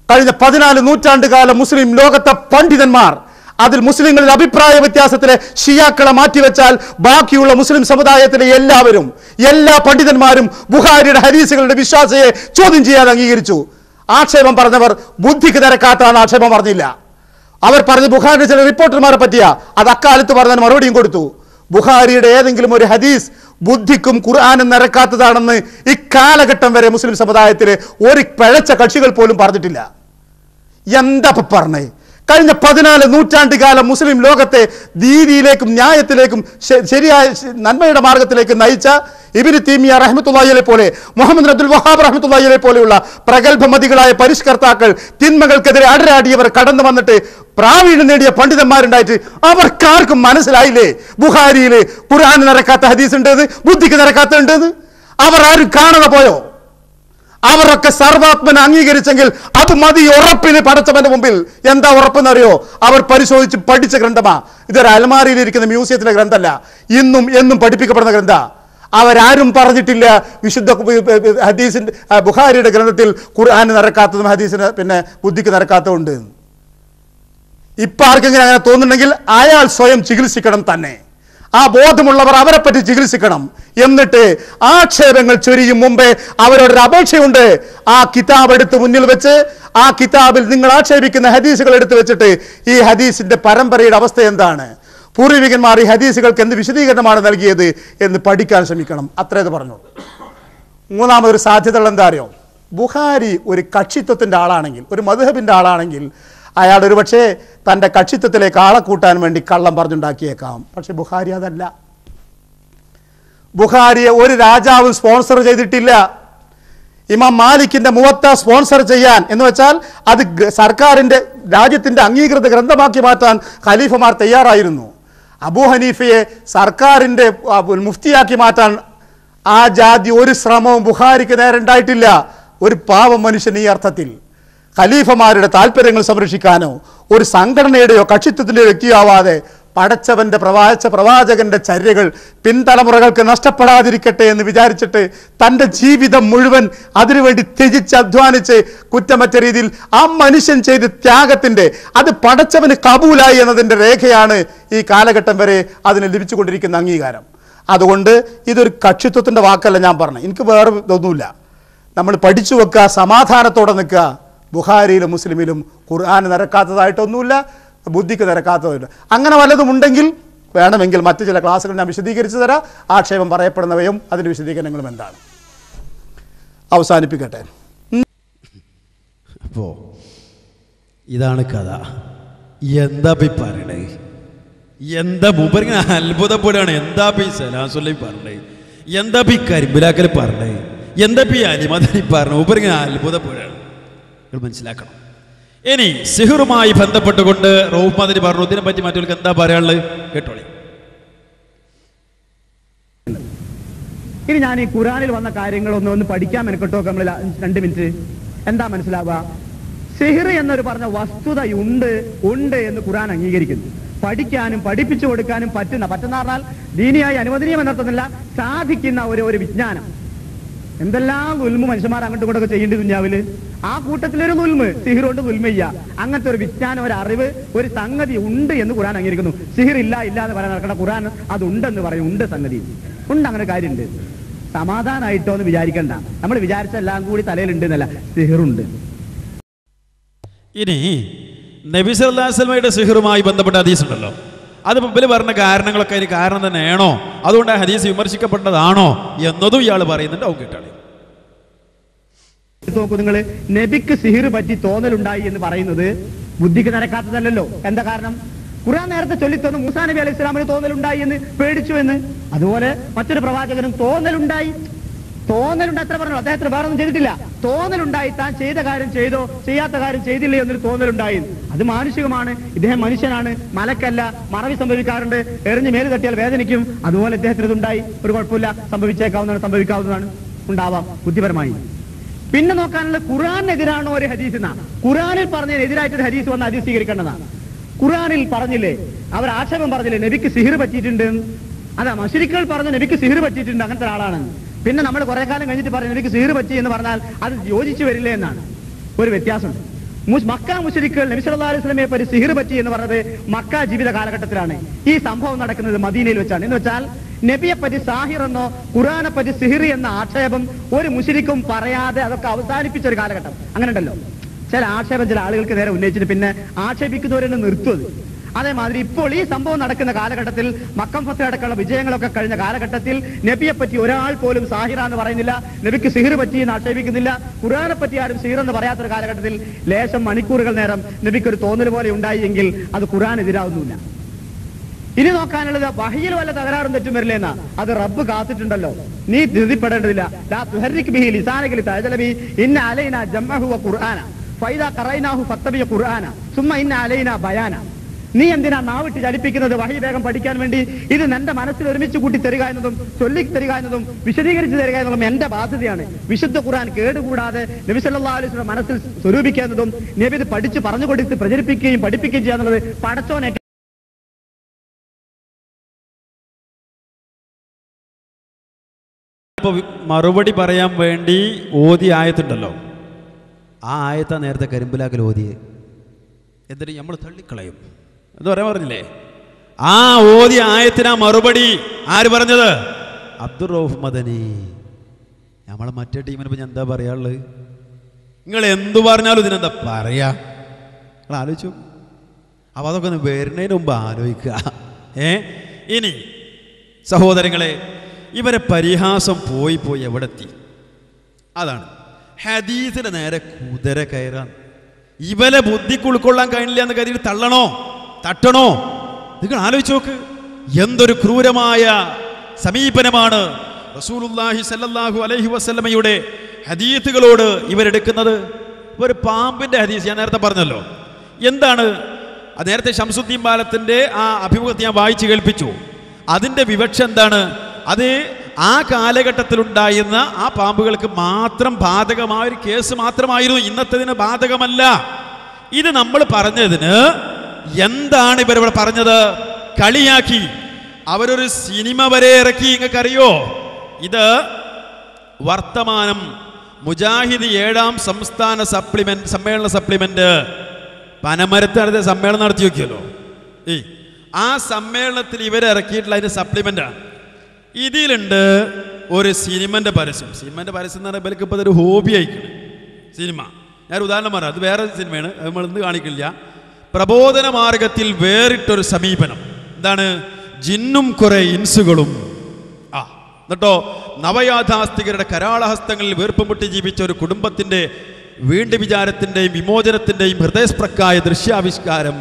കഴിഞ്ഞ പതിനാല് നൂറ്റാണ്ട് കാലം മുസ്ലിം ലോകത്തെ പണ്ഡിതന്മാർ അതിൽ മുസ്ലിങ്ങളിൽ അഭിപ്രായ വ്യത്യാസത്തിലെ ഷിയാക്കളെ മാറ്റിവെച്ചാൽ ബാക്കിയുള്ള മുസ്ലിം സമുദായത്തിലെ എല്ലാവരും എല്ലാ പണ്ഡിതന്മാരും ബുഹാരിയുടെ ഹരീസുകളുടെ വിശ്വാസയെ ചോദ്യം ചെയ്യാൻ അംഗീകരിച്ചു ആക്ഷേപം പറഞ്ഞവർ ബുദ്ധിക്ക് നിരക്കാത്താണ് ആക്ഷേപം പറഞ്ഞില്ല അവർ പറഞ്ഞ ബുഖാരിയുടെ ചില റിപ്പോർട്ടർമാരെ പറ്റിയ അത് അക്കാലത്ത് പറഞ്ഞതിന് മറുപടിയും കൊടുത്തു ബുഖാരിയുടെ ഏതെങ്കിലും ഒരു ഹദീസ് ബുദ്ധിക്കും ഖുർആാനും നിരക്കാത്തതാണെന്ന് ഇക്കാലഘട്ടം വരെ മുസ്ലിം സമുദായത്തിലെ ഒരു പിഴച്ച കക്ഷികൾ പോലും പറഞ്ഞിട്ടില്ല എന്താ ഇപ്പൊ പറഞ്ഞേ കഴിഞ്ഞ പതിനാല് നൂറ്റാണ്ട് കാലം മുസ്ലിം ലോകത്തെ ദീതിയിലേക്കും ന്യായത്തിലേക്കും ശ- ശരിയായ ശ- നന്മയുടെ മാർഗത്തിലേക്ക് നയിച്ച ഇബിന് തീമിയ റഹ്മത്തുള്ളയെ പോലെ മുഹമ്മദ് അബ്ദുൽ വഹാബ് റഹ്മത്തുള്ളയെ പോലെയുള്ള പ്രഗത്ഭമതികളായ പരിഷ്കർത്താക്കൾ തിന്മകൾക്കെതിരെ അടരാടിയവർ കടന്നു വന്നിട്ട് പ്രാവീണ്യം നേടിയ പണ്ഡിതന്മാരുണ്ടായിട്ട് അവർക്കാർക്കും മനസ്സിലായില്ലേ ബുഹാരിയില് ഖുർആൻ നിരക്കാത്ത ഹദീസ് ഉണ്ടെന്ന് ബുദ്ധിക്ക് നിരക്കാത്ത ഉണ്ടെന്ന് അവർ ആരും കാണാതെ പോയോ അവരൊക്കെ സർവാത്മന അംഗീകരിച്ചെങ്കിൽ അത് മതി ഉറപ്പിന് പടച്ചവന്റെ മുമ്പിൽ എന്താ ഉറപ്പെന്നറിയോ അവർ പരിശോധിച്ച് പഠിച്ച ഗ്രന്ഥമാ ഇതൊരു അലമാരിയിൽ ഇരിക്കുന്ന മ്യൂസിയത്തിലെ ഗ്രന്ഥമല്ല ഇന്നും എന്നും പഠിപ്പിക്കപ്പെടുന്ന ഗ്രന്ഥ അവരാരും പറഞ്ഞിട്ടില്ല വിശുദ്ധ കു- ഹദീസിന്റെ ആ, ബുഖാരിയുടെ ഗ്രന്ഥത്തിൽ ഖുർആൻ നിരക്കാത്തതും ഹദീസിന് പിന്നെ ബുദ്ധിക്ക് നിരക്കാത്തതുണ്ട് ഇപ്പൊ ആർക്കെങ്കിലും അങ്ങനെ തോന്നുന്നുണ്ടെങ്കിൽ അയാൾ സ്വയം ചികിത്സിക്കണം തന്നെ ആ ബോധമുള്ളവർ അവരെ പറ്റി ചികിത്സിക്കണം എന്നിട്ട് ആക്ഷേപങ്ങൾ ചൊരിയും മുമ്പേ അവരോടൊരു അപേക്ഷയുണ്ട് ആ കിതാബ് എടുത്ത് മുന്നിൽ വെച്ച് ആ കിതാബിൽ നിങ്ങൾ ആക്ഷേപിക്കുന്ന ഹദീസുകൾ എടുത്ത് വെച്ചിട്ട് ഈ ഹദീസിന്റെ പരമ്പരയുടെ അവസ്ഥ എന്താണ് പൂർവികന്മാർ ഈ ഹദീസുകൾക്ക് എന്ത് വിശദീകരണമാണ് നൽകിയത് എന്ന് പഠിക്കാൻ ശ്രമിക്കണം അത്രയത് പറഞ്ഞു മൂന്നാമതൊരു സാധ്യതകൾ എന്താ അറിയോ ബുഹാരി ഒരു കക്ഷിത്വത്തിൻ്റെ ആളാണെങ്കിൽ ഒരു മധുഹബിൻ്റെ ആളാണെങ്കിൽ അയാൾ ഒരു പക്ഷേ തൻ്റെ കക്ഷിത്വത്തിലേക്ക് ആളെ കൂട്ടാൻ വേണ്ടി കള്ളം പറഞ്ഞുണ്ടാക്കിയേക്കാം പക്ഷെ ബുഹാരി അതല്ല ബുഹാരിയെ ഒരു രാജാവും സ്പോൺസർ ചെയ്തിട്ടില്ല ഇമാം മാലിക്കിന്റെ മുവത്ത സ്പോൺസർ ചെയ്യാൻ എന്ന് വെച്ചാൽ അത് ഗ- സർക്കാരിന്റെ രാജ്യത്തിന്റെ അംഗീകൃത ഗ്രന്ഥമാക്കി മാറ്റാൻ ഖലീഫമാർ തയ്യാറായിരുന്നു അബൂ ഹനീഫയെ സർക്കാരിന്റെ ആ, മുഫ്തിയാക്കി മാറ്റാൻ ആ ജാതി ഒരു ശ്രമവും ബുഹാരിക്ക് നേരെ ഉണ്ടായിട്ടില്ല ഒരു പാവം മനുഷ്യൻ ഈ അർത്ഥത്തിൽ ഖലീഫമാരുടെ താല്പര്യങ്ങൾ സംരക്ഷിക്കാനോ ഒരു സംഘടനയുടെയോ കക്ഷിത്വത്തിൻ്റെയോ വ്യക്തിയാവാതെ പടച്ചവന്റെ പ്രവാച പ്രവാചകന്റെ ചര്യകൾ പിൻതലമുറകൾക്ക് നഷ്ടപ്പെടാതിരിക്കട്ടെ എന്ന് വിചാരിച്ചിട്ട് തൻ്റെ ജീവിതം മുഴുവൻ അതിനുവേണ്ടി ത്യജിച്ച് അധ്വാനിച്ച് കുറ്റമറ്റ രീതിയിൽ ആ മനുഷ്യൻ ചെയ്ത ത്യാഗത്തിന്റെ അത് പടച്ചവന് കബൂലായി എന്നതിൻ്റെ രേഖയാണ് ഈ കാലഘട്ടം വരെ അതിന് ലഭിച്ചുകൊണ്ടിരിക്കുന്ന അംഗീകാരം അതുകൊണ്ട് ഇതൊരു കക്ഷിത്വത്തിൻ്റെ വാക്കല്ല ഞാൻ പറഞ്ഞു എനിക്ക് വേറെ ഇതൊന്നുമില്ല നമ്മൾ പഠിച്ചു വെക്കുക സമാധാനത്തോടെ നിൽക്കുക ബുഹാരിയിലും മുസ്ലിമിലും ഖുർആൻ നിരക്കാത്തതായിട്ടൊന്നുമില്ല ബുദ്ധിക്ക് നിരക്കാത്തതുമില്ല അങ്ങനെ വല്ലതും ഉണ്ടെങ്കിൽ വേണമെങ്കിൽ മറ്റു ചില ക്ലാസ്സുകൾ ഞാൻ വിശദീകരിച്ചു തരാം ആക്ഷേപം പറയപ്പെടുന്നവയും അതിൻ്റെ വിശദീകരണങ്ങളും എന്താണ് അവസാനിപ്പിക്കട്ടെ അപ്പോ ഇതാണ് കഥ എന്താ പോയി പറയണേ എന്താ മൂപ്പരിങ്ങനെ അത്ഭുതപ്പെടുകയാണ് എന്താ പോയി സലാസുല്ലി പറഞ്ഞേ എന്താ പോയി കരിമ്പുലാക്കൽ പറഞ്ഞേ എന്താ പോയി അലിമദനി പറഞ്ഞു മൂപ്പരിങ്ങനെ അത്ഭുതപ്പെടുകയാണ് നിങ്ങൾ മനസ്സിലാക്കണം ഇനി സിഹറുമായി ബന്ധപ്പെട്ടുകൊണ്ട് റൌഫ് മദനി പറഞ്ഞു ഇതിനെ പറ്റി മറ്റവർക്ക് എന്താ പറയാനുള്ളത് കേട്ടോളി ഇനി ഞാൻ ഈ ഖുറാനിൽ വന്ന കാര്യങ്ങൾ ഒന്ന് ഒന്ന് പഠിക്കാൻ മെനക്കെട്ടോ നമ്മൾ രണ്ട് മിനിറ്റ് എന്താ മനസ്സിലാവുക സിഹിർ എന്നൊരു പറഞ്ഞ വസ്തുതയുണ്ട് ഉണ്ട് എന്ന് ഖുറാൻ അംഗീകരിക്കുന്നു പഠിക്കാനും പഠിപ്പിച്ചു കൊടുക്കാനും പറ്റുന്ന പറ്റുന്ന പറഞ്ഞാൽ ദീനിയായി അനുവദനീയം എന്നർത്ഥത്തില്ല സാധിക്കുന്ന ഒരു ഒരു വിജ്ഞാനം എന്തെല്ലാം ഉൽമ് മനുഷ്യന്മാർ അങ്ങോട്ടും ഇങ്ങോട്ടൊക്കെ ചെയ്യേണ്ടി ദുഞ്ഞാവില് ആ കൂട്ടത്തിലൊരു നുൽമ് സിഹിർ കൊണ്ട് നുൽമ ചെയ്യുക അങ്ങനത്തെ ഒരു വിജ്ഞാനം ഒരു അറിവ് ഒരു സംഗതി ഉണ്ട് എന്ന് ഖുറാൻ അംഗീകരിക്കുന്നു സിഹിർ ഇല്ല ഇല്ല എന്ന് പറയാൻ നടക്കണ ഖുറാൻ അത് ഉണ്ടെന്ന് പറയും ഉണ്ട് സംഗതി ഉണ്ട് അങ്ങനെ കാര്യമുണ്ട് സമാധാനമായിട്ടോ എന്ന് വിചാരിക്കണ്ട നമ്മൾ വിചാരിച്ച എല്ലാം കൂടി തലയിലുണ്ട് എന്നല്ല സിഹിറുണ്ട് ഇനി നബി സല്ലാസ്ലമയുടെ സിഹറുമായി ബന്ധപ്പെട്ട ഹദീസ് ഉണ്ടല്ലോ അത് മുമ്പിൽ പറഞ്ഞ കാരണങ്ങളൊക്കെ അതിന് കാരണം തന്നെയാണോ അതുകൊണ്ട് ആ ഹദീസ് വിമർശിക്കപ്പെട്ടതാണോ എന്നതും ഇയാൾ പറയുന്നുണ്ട് അവൻ കേട്ടാളി നോക്കൂ നിങ്ങൾ നബിക്ക് സിഹിർ പറ്റി തോന്നലുണ്ടായി എന്ന് പറയുന്നത് ബുദ്ധിക്ക് നിരക്കാത്തതല്ലല്ലോ എന്താ കാരണം ഖുർആൻ നേരത്തെ ചൊല്ലിത്തന്നു മൂസാ നബി അലൈഹി ഇസ്ലാമിന് തോന്നലുണ്ടായി എന്ന് പേടിച്ചു എന്ന് അതുപോലെ മറ്റൊരു പ്രവാചകനും തോന്നലുണ്ടായി തോന്നലുണ്ട് എത്ര പറഞ്ഞു അദ്ദേഹത്തിന് വേറെ ഒന്നും ചെയ്തിട്ടില്ല തോന്നലുണ്ടായി താൻ ചെയ്ത കാര്യം ചെയ്തോ ചെയ്യാത്ത കാര്യം ചെയ്തില്ലേ എന്നൊരു തോന്നലുണ്ടായി അത് മാനുഷികമാണ് ഇദ്ദേഹം മനുഷ്യനാണ് മലക്കല്ല മറവി സംഭവിക്കാറുണ്ട് എറിഞ്ഞ് മേല് തട്ടിയാൽ വേദനിക്കും അതുപോലെ ഇദ്ദേഹത്തിന് ഇതുണ്ടായി ഒരു കുഴപ്പമില്ല സംഭവിച്ചേക്കാവുന്നതാണ് സംഭവിക്കാവുന്നതാണ് ഉണ്ടാവാം ബുദ്ധിപരമായി പിന്നെ നോക്കാനുള്ള ഖുറാനെതിരാണോ ഒരു ഹദീസ് എന്നാ ഖുറാനിൽ പറഞ്ഞതിന് എതിരായിട്ട് ഒരു ഹദീസ് വന്ന് ഹദീസ് സ്വീകരിക്കേണ്ടതാണ് ഖുറാനിൽ പറഞ്ഞില്ലേ അവർ ആക്ഷേപം പറഞ്ഞില്ലേ നബിക്ക് സിഹിർ പറ്റിയിട്ടുണ്ട് എന്ന്. അതാ മഷരിക്കൾ പറഞ്ഞ നബിക്ക് സിഹിർ പറ്റിയിട്ടുണ്ട് അങ്ങനത്തെ ഒരാളാണെന്ന് പിന്നെ നമ്മൾ കുറെ കാലം കഴിഞ്ഞിട്ട് പറയും നബിക്ക് സിഹിർ പറ്റി എന്ന് പറഞ്ഞാൽ അത് യോജിച്ചു വരില്ലേ എന്നാണ് ഒരു വ്യത്യാസമുണ്ട് മുസ്- മക്ക മുഷരിക്കുകൾ നബി സല്ലല്ലാഹു അലൈഹി വസല്ലമയെ പറ്റി സിഹിർ പറ്റി എന്ന് പറഞ്ഞത് മക്ക ജീവിത കാലഘട്ടത്തിലാണ് ഈ സംഭവം നടക്കുന്നത് മദീനയിൽ വെച്ചാണ് എന്ന് വെച്ചാൽ നബിയെ പറ്റി സാഹിർ എന്നോ ഖുറാനെ പറ്റി സിഹിർ എന്ന ആക്ഷേപം ഒരു മുഷരിക്കും പറയാതെ അതൊക്കെ അവസാനിപ്പിച്ച ഒരു കാലഘട്ടം അങ്ങനെ ഉണ്ടല്ലോ ചില ആക്ഷേപം ചില ആളുകൾക്ക് നേരെ ഉന്നയിച്ചിട്ട് പിന്നെ ആക്ഷേപിക്കുന്നവരെന്നെ നിർത്തുന്നത് അതേമാതിരി ഇപ്പോൾ ഈ സംഭവം നടക്കുന്ന കാലഘട്ടത്തിൽ മക്കം ഫത്ത് അടക്കമുള്ള വിജയങ്ങളൊക്കെ കഴിഞ്ഞ കാലഘട്ടത്തിൽ നബിയെ പറ്റി ഒരാൾ പോലും സാഹിറ എന്ന് പറയുന്നില്ല നബിക്ക് സിഹിർ പറ്റി എന്ന് ആക്ഷേപിക്കുന്നില്ല ഖുറാനെ പറ്റി ആരും സിഹിർ എന്ന് പറയാത്തൊരു കാലഘട്ടത്തിൽ ലേശം മണിക്കൂറുകൾ നേരം നബിക്ക് ഒരു തോന്നൽ പോലെ ഉണ്ടായി എങ്കിൽ അത് ഖുറാൻ എതിരാവുന്നില്ല ഇനി നോക്കാനുള്ളത് വഹിയിൽ വല്ല തകരാറും തെറ്റും വരില്ലെന്നാ അത് റബ്ബ് കാത്തിട്ടുണ്ടല്ലോ നീ ധൃതിപ്പെടേണ്ടതില്ല ലാ തുഹർരിക് ബിഹി ലിസാനക ലിതഅജല ബിഹി ഇന്ന അലൈന ജംഅഹു വ ഖുർആന ഫൈദാ ഖറൈനാഹു ഫത്തബി ഖുർആന സുമ്മ ഇന്ന അലൈന ബയാന നീ എന്തിനാ നാവിട്ട് ചലിപ്പിക്കുന്നത് വഹി വേഗം പഠിക്കാൻ വേണ്ടി ഇത് നിന്റെ മനസ്സിൽ ഒരുമിച്ച് കൂട്ടി തരിക എന്നതും ചൊല്ലി തരിക എന്നതും വിശദീകരിച്ച് തരിക എന്നതും എന്റെ ബാധ്യതയാണ് വിശുദ്ധ ഖുർആൻ കേടുകൂടാതെ നബി സല്ലല്ലാഹു അലൈഹി വസല്ലം മനസ്സിൽ സ്വരൂപിക്കുക എന്നതും നബി ഇത് പഠിച്ച് പറഞ്ഞു കൊടുത്ത് പ്രചരിപ്പിക്കുകയും പഠിപ്പിക്കുകയും ചെയ്യുക എന്നുള്ളത് പടച്ചോനെ ഇപ്പൊ മറുപടി പറയാൻ വേണ്ടി ഓതി ആയത്തുണ്ടല്ലോ ആ ആയത്താ നേരത്തെ കരിമ്പിലാക്കൽ ഓതിയെ എന്നിട്ട് നമ്മൾ തള്ളിക്കളയും എന്ന് പറയാൻ പറഞ്ഞില്ലേ ആ ഓതി ആയത്തിനാ മറുപടി ആര് പറഞ്ഞത് അബ്ദുൾ റൌഫ് മദനി നമ്മളെ മറ്റേ ടീമിനെ ഇപ്പൊ ഞാൻ എന്താ പറയാനുള്ളത് നിങ്ങൾ എന്തു പറഞ്ഞാലും ഇതിനെന്താ പറയാ നിങ്ങൾ ആലോചിച്ചു അപ്പൊ അതൊക്കെ ഒന്ന് വരുന്നതിന് മുമ്പ് ആലോചിക്കുക ഏ ഇനി സഹോദരങ്ങളെ ഇവരെ പരിഹാസം പോയി പോയി എവിടെ എത്തി അതാണ് ഹദീസിന് നേരെ കുതിര കയറാൻ ഇവരെ ബുദ്ധിക്ക് ഉൾക്കൊള്ളാൻ കഴിയില്ല എന്ന് കരുതി തള്ളണോ തട്ടണോ നിങ്ങൾ ആലോചിച്ച് നോക്ക് എന്തൊരു ക്രൂരമായ സമീപനമാണ് റസൂലുള്ളാഹി സല്ലല്ലാഹു അലൈഹി വസല്ലമയുടെ ഹദീത്തുകളോട് ഇവരെടുക്കുന്നത് ഒരു പാമ്പിന്റെ ഹദീസ് ഞാൻ നേരത്തെ പറഞ്ഞല്ലോ എന്താണ് അത് നേരത്തെ ഷംസുദ്ദീൻ ബാലത്തിന്റെ ആ അഭിമുഖത്തെ ഞാൻ വായിച്ചു കേൾപ്പിച്ചു അതിന്റെ വിവക്ഷ എന്താണ് അത് ആ കാലഘട്ടത്തിലുണ്ടായിരുന്ന ആ പാമ്പുകൾക്ക് മാത്രം ബാധകമായ ഒരു കേസ് മാത്രമായിരുന്നു ഇന്നത്തതിന് ബാധകമല്ല ഇത് നമ്മൾ പറഞ്ഞതിന് എന്താണ് ഇവരിവിടെ പറഞ്ഞത് കളിയാക്കി അവരൊരു സിനിമ വരെ ഇറക്കി നിങ്ങൾക്കറിയോ ഇത് വർത്തമാനം മുജാഹിദ് ഏഴാം സംസ്ഥാന സപ്ലിമെന്റ് സമ്മേളന സപ്ലിമെന്റ് പനമരത്ത് നടത്തിയ സമ്മേളനം നടത്തി നോക്കിയല്ലോ ഈ ആ സമ്മേളനത്തിൽ ഇവരെ ഇറക്കിയിട്ടുള്ള അതിന്റെ സപ്ലിമെന്റാണ് ഇതിലുണ്ട് ഒരു സിനിമന്റെ പരസ്യം സിനിമന്റെ പരസ്യം എന്ന് പറയുമ്പോൾ ഇവർക്ക് ഇപ്പോൾ അതൊരു ഹോബി ആയിക്കണം സിനിമ ഞാൻ ഒരു ഉദാഹരണം പറയാം അത് വേറെ സിനിമയാണ് അത് നമ്മൾ ഇന്ന് കാണിക്കില്ല പ്രബോധന മാർഗത്തിൽ വേറിട്ടൊരു സമീപനം എന്താണ് ജിന്നും കുറെ ഇൻസുകളും ആ എന്നിട്ടോ നവയാഥാസ്തികരുടെ കരാളഹസ്തങ്ങളിൽ വീർപ്പുമുട്ടി ജീവിച്ച ഒരു കുടുംബത്തിന്റെ വീണ്ടും വിചാരത്തിന്റെയും വിമോചനത്തിന്റെയും ഹൃദയസ്പ്രക്കായ ദൃശ്യാവിഷ്കാരം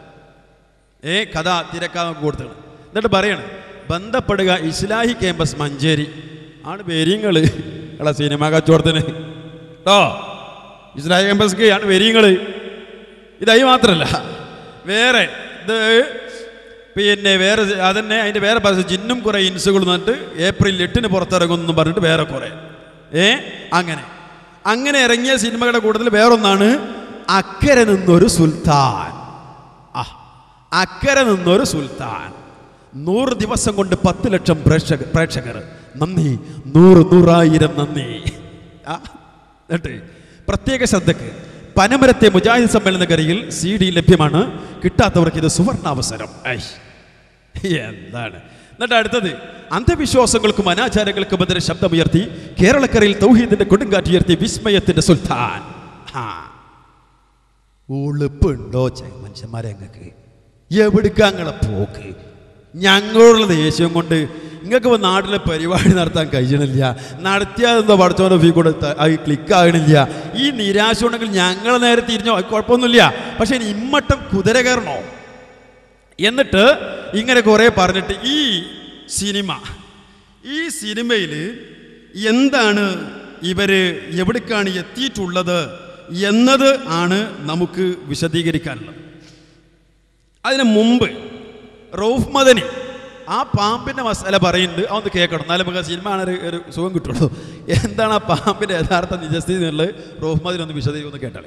ഏ കഥ തിരക്കാൻ കൊടുത്തത് എന്നിട്ട് പറയണം ബന്ധപ്പെടുക ഇസ്ലാഹി ക്യാമ്പസ് മഞ്ചേരി ആണ് പേരിങ്ങള് കള സിനിമ കച്ചവടത്തിന് കേട്ടോ ഇസ്ലാഹി ക്യാമ്പസ്ക്ക് ആണ് പേരിങ്ങള് ഇതായി മാത്രമല്ല വേറെ ഇത് പിന്നെ വേറെ അതന്നെ അതിൻ്റെ വേറെ പരസ്യം ജിന്നും കുറേ ഇൻസുകൾ എന്നിട്ട് ഏപ്രിൽ എട്ടിന് പുറത്തിറങ്ങുമെന്ന് പറഞ്ഞിട്ട് വേറെ കുറേ ഏ അങ്ങനെ അങ്ങനെ ഇറങ്ങിയ സിനിമകളുടെ കൂട്ടത്തിൽ വേറൊന്നാണ് അക്കരെ നിന്നൊരു സുൽത്താൻ ആ അക്കരെ നിന്നൊരു സുൽത്താൻ നൂറ് ദിവസം കൊണ്ട് പത്ത് ലക്ഷം പ്രേക്ഷക പ്രേക്ഷകർ നന്ദി നൂറ് നൂറായിരം നന്ദി ആ, എന്നിട്ട് പ്രത്യേക ശ്രദ്ധക്ക് പനമരത്തെ മുജാഹിദ് സമ്മേളന കരയിൽ സി ഡി ലഭ്യമാണ് കിട്ടാത്തവർക്ക് ഇത് സുവർണാവസരം ഐ എന്താണ് എന്നിട്ട് അടുത്തത് അന്ധവിശ്വാസങ്ങൾക്കും അനാചാരങ്ങൾക്കും എതിരെ ശബ്ദമുയർത്തി കേരളക്കരയിൽ തൗഹീദിന്റെ കൊടുങ്കാറ്റ് ഉയർത്തി വിസ്മയത്തിന്റെ സുൽത്താൻ ആ ഉളുപ്പുണ്ടോ ചെ- മനുഷ്യന്മാരെ ഞങ്ങൾക്ക് എവിടുക്കാ നിങ്ങളെ പോക്ക് ഞങ്ങളുള്ള ദേഷ്യം കൊണ്ട് നിങ്ങൾക്ക് ഇപ്പോൾ നാട്ടിലെ പരിപാടി നടത്താൻ കഴിയണില്ല നടത്തിയാതെന്തോ പഠിച്ചോൻ്റെ ഫീ കൂടെ ത- അത് ക്ലിക്ക് ആകണില്ല ഈ നിരാശ ഉണ്ടെങ്കിൽ ഞങ്ങളെ നേരെ തിരിഞ്ഞോ അത് കുഴപ്പമൊന്നുമില്ല പക്ഷെ ഇനി ഇമ്മട്ടം കുതിര കയറണോ എന്നിട്ട് ഇങ്ങനെ കുറേ പറഞ്ഞിട്ട് ഈ സിനിമ ഈ സിനിമയിൽ എന്താണ് ഇവര് എവിടേക്കാണ് എത്തിയിട്ടുള്ളത് എന്നത് ആണ് നമുക്ക് വിശദീകരിക്കാനുള്ളത് അതിന് മുമ്പ് റൌഫ് മദനി ആ പാമ്പിന്റെ മസാല പറയുന്നുണ്ട് അതൊന്ന് കേൾക്കണം എന്നാലും നമുക്ക് ആ സിനിമ ആണ് ഒരു- ഒരു സുഖം കിട്ടുള്ളൂ എന്താണ് ആ പാമ്പിന്റെ യഥാർത്ഥ നിജസ്ഥിതി എന്നുള്ളത് റൌഫ് മദനി ഒന്ന് വിശദീകരിച്ച് ഒന്ന് കേട്ടാളെ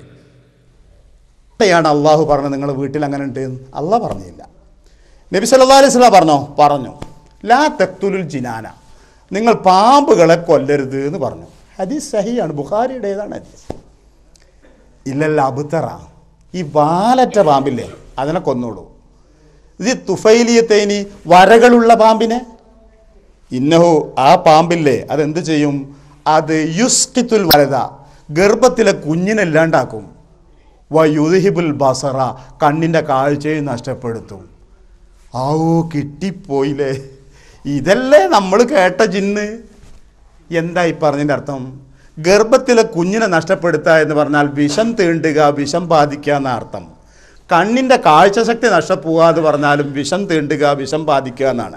ാണ് അള്ളാഹു പറഞ്ഞത് നിങ്ങൾ വീട്ടിൽ അങ്ങനെ ഉണ്ട് എന്ന് അള്ളാഹ് പറഞ്ഞില്ല നബി സല്ലല്ലാഹു അലൈഹി വസല്ലം പറഞ്ഞോ പറഞ്ഞു ലാ തക്തുലുൽ ജിനാന നിങ്ങൾ പാമ്പുകളെ കൊല്ലരുത് എന്ന് പറഞ്ഞു ഹദീസ് സഹിയാണ് ബുഖാരിയുടേതാണ് ഹദീസ് ഇല്ലല്ല അബുത്തറ ഈ വാലറ്റ പാമ്പില്ലേ അതിനെ കൊന്നോളൂ ഇത് തുഫൈലിയത്തേനി വരകളുള്ള പാമ്പിനെ ഇന്നഹു ആ പാമ്പില്ലേ അതെന്ത് ചെയ്യും അത് യുസ്കിത്തുൽ വലത ഗർഭത്തിലെ കുഞ്ഞിനെ ഇല്ലാണ്ടാക്കും വയുദ്ഹിബുൽ ബസറ കണ്ണിൻ്റെ കാഴ്ചയെ നഷ്ടപ്പെടുത്തും ആവൂ കിട്ടിപ്പോയില്ലേ ഇതല്ലേ നമ്മൾ കേട്ട ജിന്ന് എന്താ ഈ പറഞ്ഞതിൻ്റെ അർത്ഥം ഗർഭത്തിലെ കുഞ്ഞിനെ നഷ്ടപ്പെടുത്തുക എന്ന് പറഞ്ഞാൽ വിഷം തീണ്ടുക വിഷം ബാധിക്കുക എന്ന അർത്ഥം കണ്ണിൻ്റെ കാഴ്ചശക്തി നഷ്ടപ്പോവുക എന്ന് പറഞ്ഞാലും വിഷം തീണ്ടുക വിഷം ബാധിക്കുക എന്നാണ്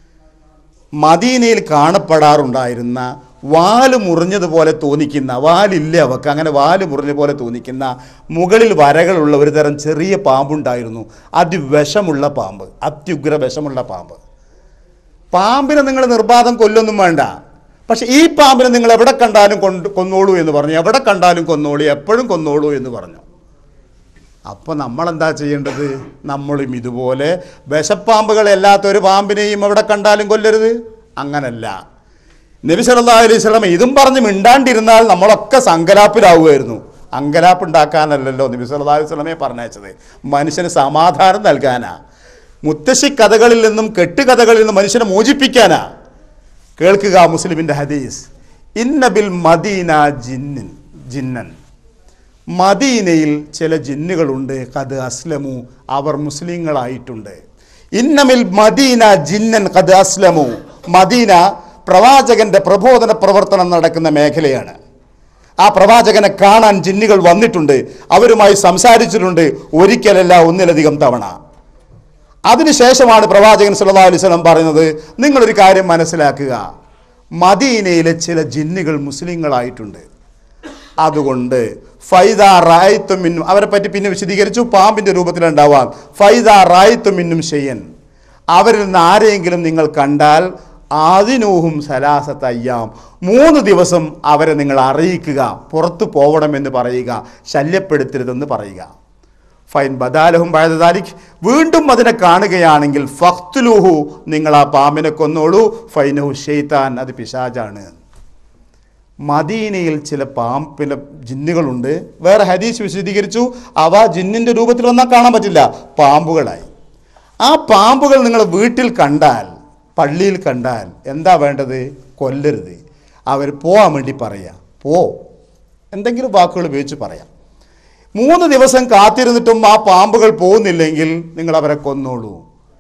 മദീനയിൽ കാണപ്പെടാറുണ്ടായിരുന്ന വാല് മുറിഞ്ഞതുപോലെ തോന്നിക്കുന്ന വാലില്ല അവക്ക് അങ്ങനെ വാല് മുറിഞ്ഞ പോലെ തോന്നിക്കുന്ന മുകളിൽ വരകളുള്ള ഒരു തരം ചെറിയ പാമ്പുണ്ടായിരുന്നു അതിവിഷമുള്ള പാമ്പ് അത്യുഗ്ര വിഷമുള്ള പാമ്പ് പാമ്പിനെ നിങ്ങൾ നിർബാധം കൊല്ലൊന്നും വേണ്ട പക്ഷെ ഈ പാമ്പിനെ നിങ്ങൾ എവിടെ കണ്ടാലും കൊണ്ട് കൊന്നോളൂ എന്ന് പറഞ്ഞു എവിടെ കണ്ടാലും കൊന്നോളൂ എപ്പോഴും കൊന്നോളൂ എന്ന് പറഞ്ഞു അപ്പോൾ നമ്മളെന്താ ചെയ്യേണ്ടത് നമ്മളും ഇതുപോലെ വിഷപ്പാമ്പുകളല്ലാത്ത ഒരു പാമ്പിനെയും എവിടെ കണ്ടാലും കൊല്ലരുത് അങ്ങനല്ല നബി സല്ലല്ലാഹു അലൈഹി സ്വലം ഇതും പറഞ്ഞ് മിണ്ടാണ്ടിരുന്നാൽ നമ്മളൊക്കെ സങ്കലാപ്പിലാവുമായിരുന്നു അങ്കലാപ്പ് ഉണ്ടാക്കാനല്ലല്ലോ നബി സല്ലല്ലാഹു അലൈഹി സ്വലമെ പറഞ്ഞയച്ചത് മനുഷ്യന് സമാധാനം നൽകാനാ മുത്തശ്ശി കഥകളിൽ നിന്നും കെട്ടുകഥകളിൽ നിന്നും മനുഷ്യനെ മോചിപ്പിക്കാനാ കേൾക്കുക മുസ്ലിമിൻ്റെ ഹദീസ് ഇന്നബിൽ മദീന ജിന്നിൻ ജിന്നൻ മദീനയിൽ ചില ജിന്നുകളുണ്ട് കത് അസ്ലമു അവർ മുസ്ലിങ്ങളായിട്ടുണ്ട് ഇന്നമിൽ മദീന ജിന്നൻ കത് അസ്ലമു മദീന പ്രവാചകന്റെ പ്രബോധന പ്രവർത്തനം നടക്കുന്ന മേഖലയാണ് ആ പ്രവാചകനെ കാണാൻ ജിന്നുകൾ വന്നിട്ടുണ്ട് അവരുമായി സംസാരിച്ചിട്ടുണ്ട് ഒരിക്കലല്ല ഒന്നിലധികം തവണ അതിനുശേഷമാണ് പ്രവാചകൻ സല്ലല്ലാഹു അലൈഹി വസല്ലം പറയുന്നത് നിങ്ങളൊരു കാര്യം മനസ്സിലാക്കുക മദീനയിലെ ചില ജിന്നുകൾ മുസ്ലിങ്ങളായിട്ടുണ്ട് അതുകൊണ്ട് ഫൈദ റായത്തുമിന്നും അവരെ പറ്റി പിന്നെ വിശദീകരിച്ചു പാമ്പിൻ്റെ രൂപത്തിലുണ്ടാവാം ഫൈദ റായത്തുമിന്നും ചെയ്യൻ അവരിൽ നിന്ന് ആരെയെങ്കിലും നിങ്ങൾ കണ്ടാൽ ആദിനൂഹും സലാസത്ത് അയ്യാം മൂന്ന് ദിവസം അവരെ നിങ്ങൾ അറിയിക്കുക പുറത്തു പോകണമെന്ന് പറയുക ശല്യപ്പെടുത്തരുതെന്ന് പറയുക ഫൈൻ ബദാലഹും പഴയതാലിക് വീണ്ടും അതിനെ കാണുകയാണെങ്കിൽ ഫഖ്തുലൂഹു നിങ്ങൾ ആ പാമ്പിനെ കൊന്നോളൂ ഫൈനഹു ഷെയ്ത്താൻ അത് പിശാജാണ് മദീനയിൽ ചില പാമ്പിലെ ജിന്നുകളുണ്ട് വേറെ ഹദീസ് വിശദീകരിച്ചു അവ ജിന്നിൻ്റെ രൂപത്തിൽ വന്നാൽ കാണാൻ പറ്റില്ല പാമ്പുകളായി ആ പാമ്പുകൾ നിങ്ങൾ വീട്ടിൽ കണ്ടാൽ പള്ളിയിൽ കണ്ടാൽ എന്താ വേണ്ടത് കൊല്ലരുത് അവർ പോകാൻ വേണ്ടി പറയാം പോ എന്തെങ്കിലും വാക്കുകൾ ഉപയോഗിച്ച് പറയാം മൂന്ന് ദിവസം കാത്തിരുന്നിട്ടും ആ പാമ്പുകൾ പോകുന്നില്ലെങ്കിൽ നിങ്ങൾ അവരെ കൊന്നോളൂ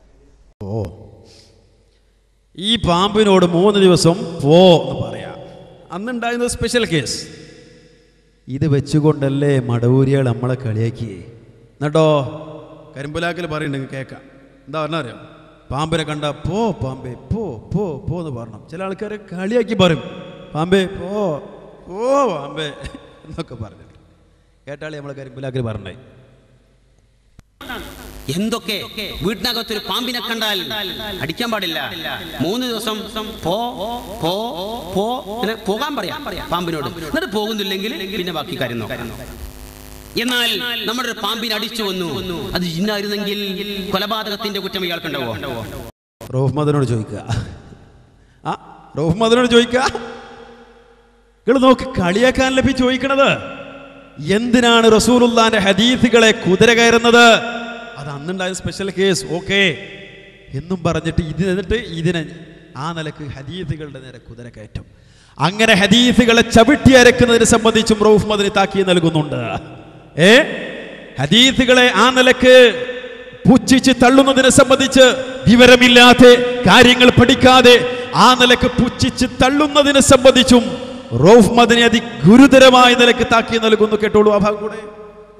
ഈ പാമ്പിനോട് മൂന്ന് ദിവസം പോ എന്ന് പറയാം അന്നുണ്ടായിരുന്നത് സ്പെഷ്യൽ കേസ് ഇത് വെച്ചുകൊണ്ടല്ലേ മടവൂരികൾ നമ്മളെ കളിയാക്കി എന്നിട്ടോ കരിമ്പുലാക്കിൽ പറയുന്നുണ്ട് കേൾക്കാം എന്താ പറഞ്ഞാൽ അറിയാം പാമ്പിനെ കണ്ട പോ പാമ്പേ പോ പോ പോ എന്ന് പറഞ്ഞു ചില ആൾക്കാർ കളിയാക്കി പറയും പാമ്പേ പോ പോ പാമ്പേ എന്നൊക്കെ പറഞ്ഞിട്ട് കേട്ടാളി നമ്മളെ കരിമ്പുലാക്കിൽ പറഞ്ഞേ എന്തൊക്കെ വീട്ടിനകത്തൊരു പാമ്പിനെ കണ്ടാൽ അടിക്കാൻ പാടില്ല മൂന്ന് ദിവസം പോ പോ പോ ഇങ്ങനെ പോകാൻ പറയാം പാമ്പിനോട് എന്നിട്ട് പോകുന്നില്ലെങ്കിൽ പിന്നെ ബാക്കി കാര്യം നോക്കാം എന്നാൽ നമ്മുടെ ഒരു പാമ്പിനെ അടിച്ചു വന്നു അത് ജിന്നായിരുന്നെങ്കിൽ കൊലപാതകത്തിന്റെ കുറ്റം ഇയാൾക്കുണ്ടാവോ റോഹ്മദനോട് ചോദിക്കുക ആ റോഹ്മദനോട് ചോദിക്കുക നിങ്ങൾ നോക്ക് കളിയാക്കാൻ ലഭി ചോദിക്കണത് എന്തിനാണ് റസൂലുള്ളാന്റെ ഹദീസുകളെ കുതിര കയറുന്നത് അത് അന്നുണ്ടായ സ്പെഷ്യൽ കേസ് ഓക്കെ എന്നും പറഞ്ഞിട്ട് ഇതിന് എന്നിട്ട് ഇതിനെ ആ നിലക്ക് ഹദീസുകളുടെ നേരെ കുതിര കയറ്റം അങ്ങനെ ഹദീസുകളെ ചവിട്ടി അരക്കുന്നതിനെ സംബന്ധിച്ചും റൌഫ് മദിനി താക്കി നൽകുന്നുണ്ട് ഏ ഹദീസുകളെ ആ നിലക്ക് പുച്ഛിച്ച് തള്ളുന്നതിനെ സംബന്ധിച്ച് വിവരമില്ലാതെ കാര്യങ്ങൾ പഠിക്കാതെ ആ നിലക്ക് പുച്ഛിച്ച് തള്ളുന്നതിനെ സംബന്ധിച്ചും റൌഫ് മദിനെ അതി ഗുരുതരമായ നിലക്ക് താക്കി നൽകുന്നു കേട്ടോളൂ ആ ഭാഗം കൂടെ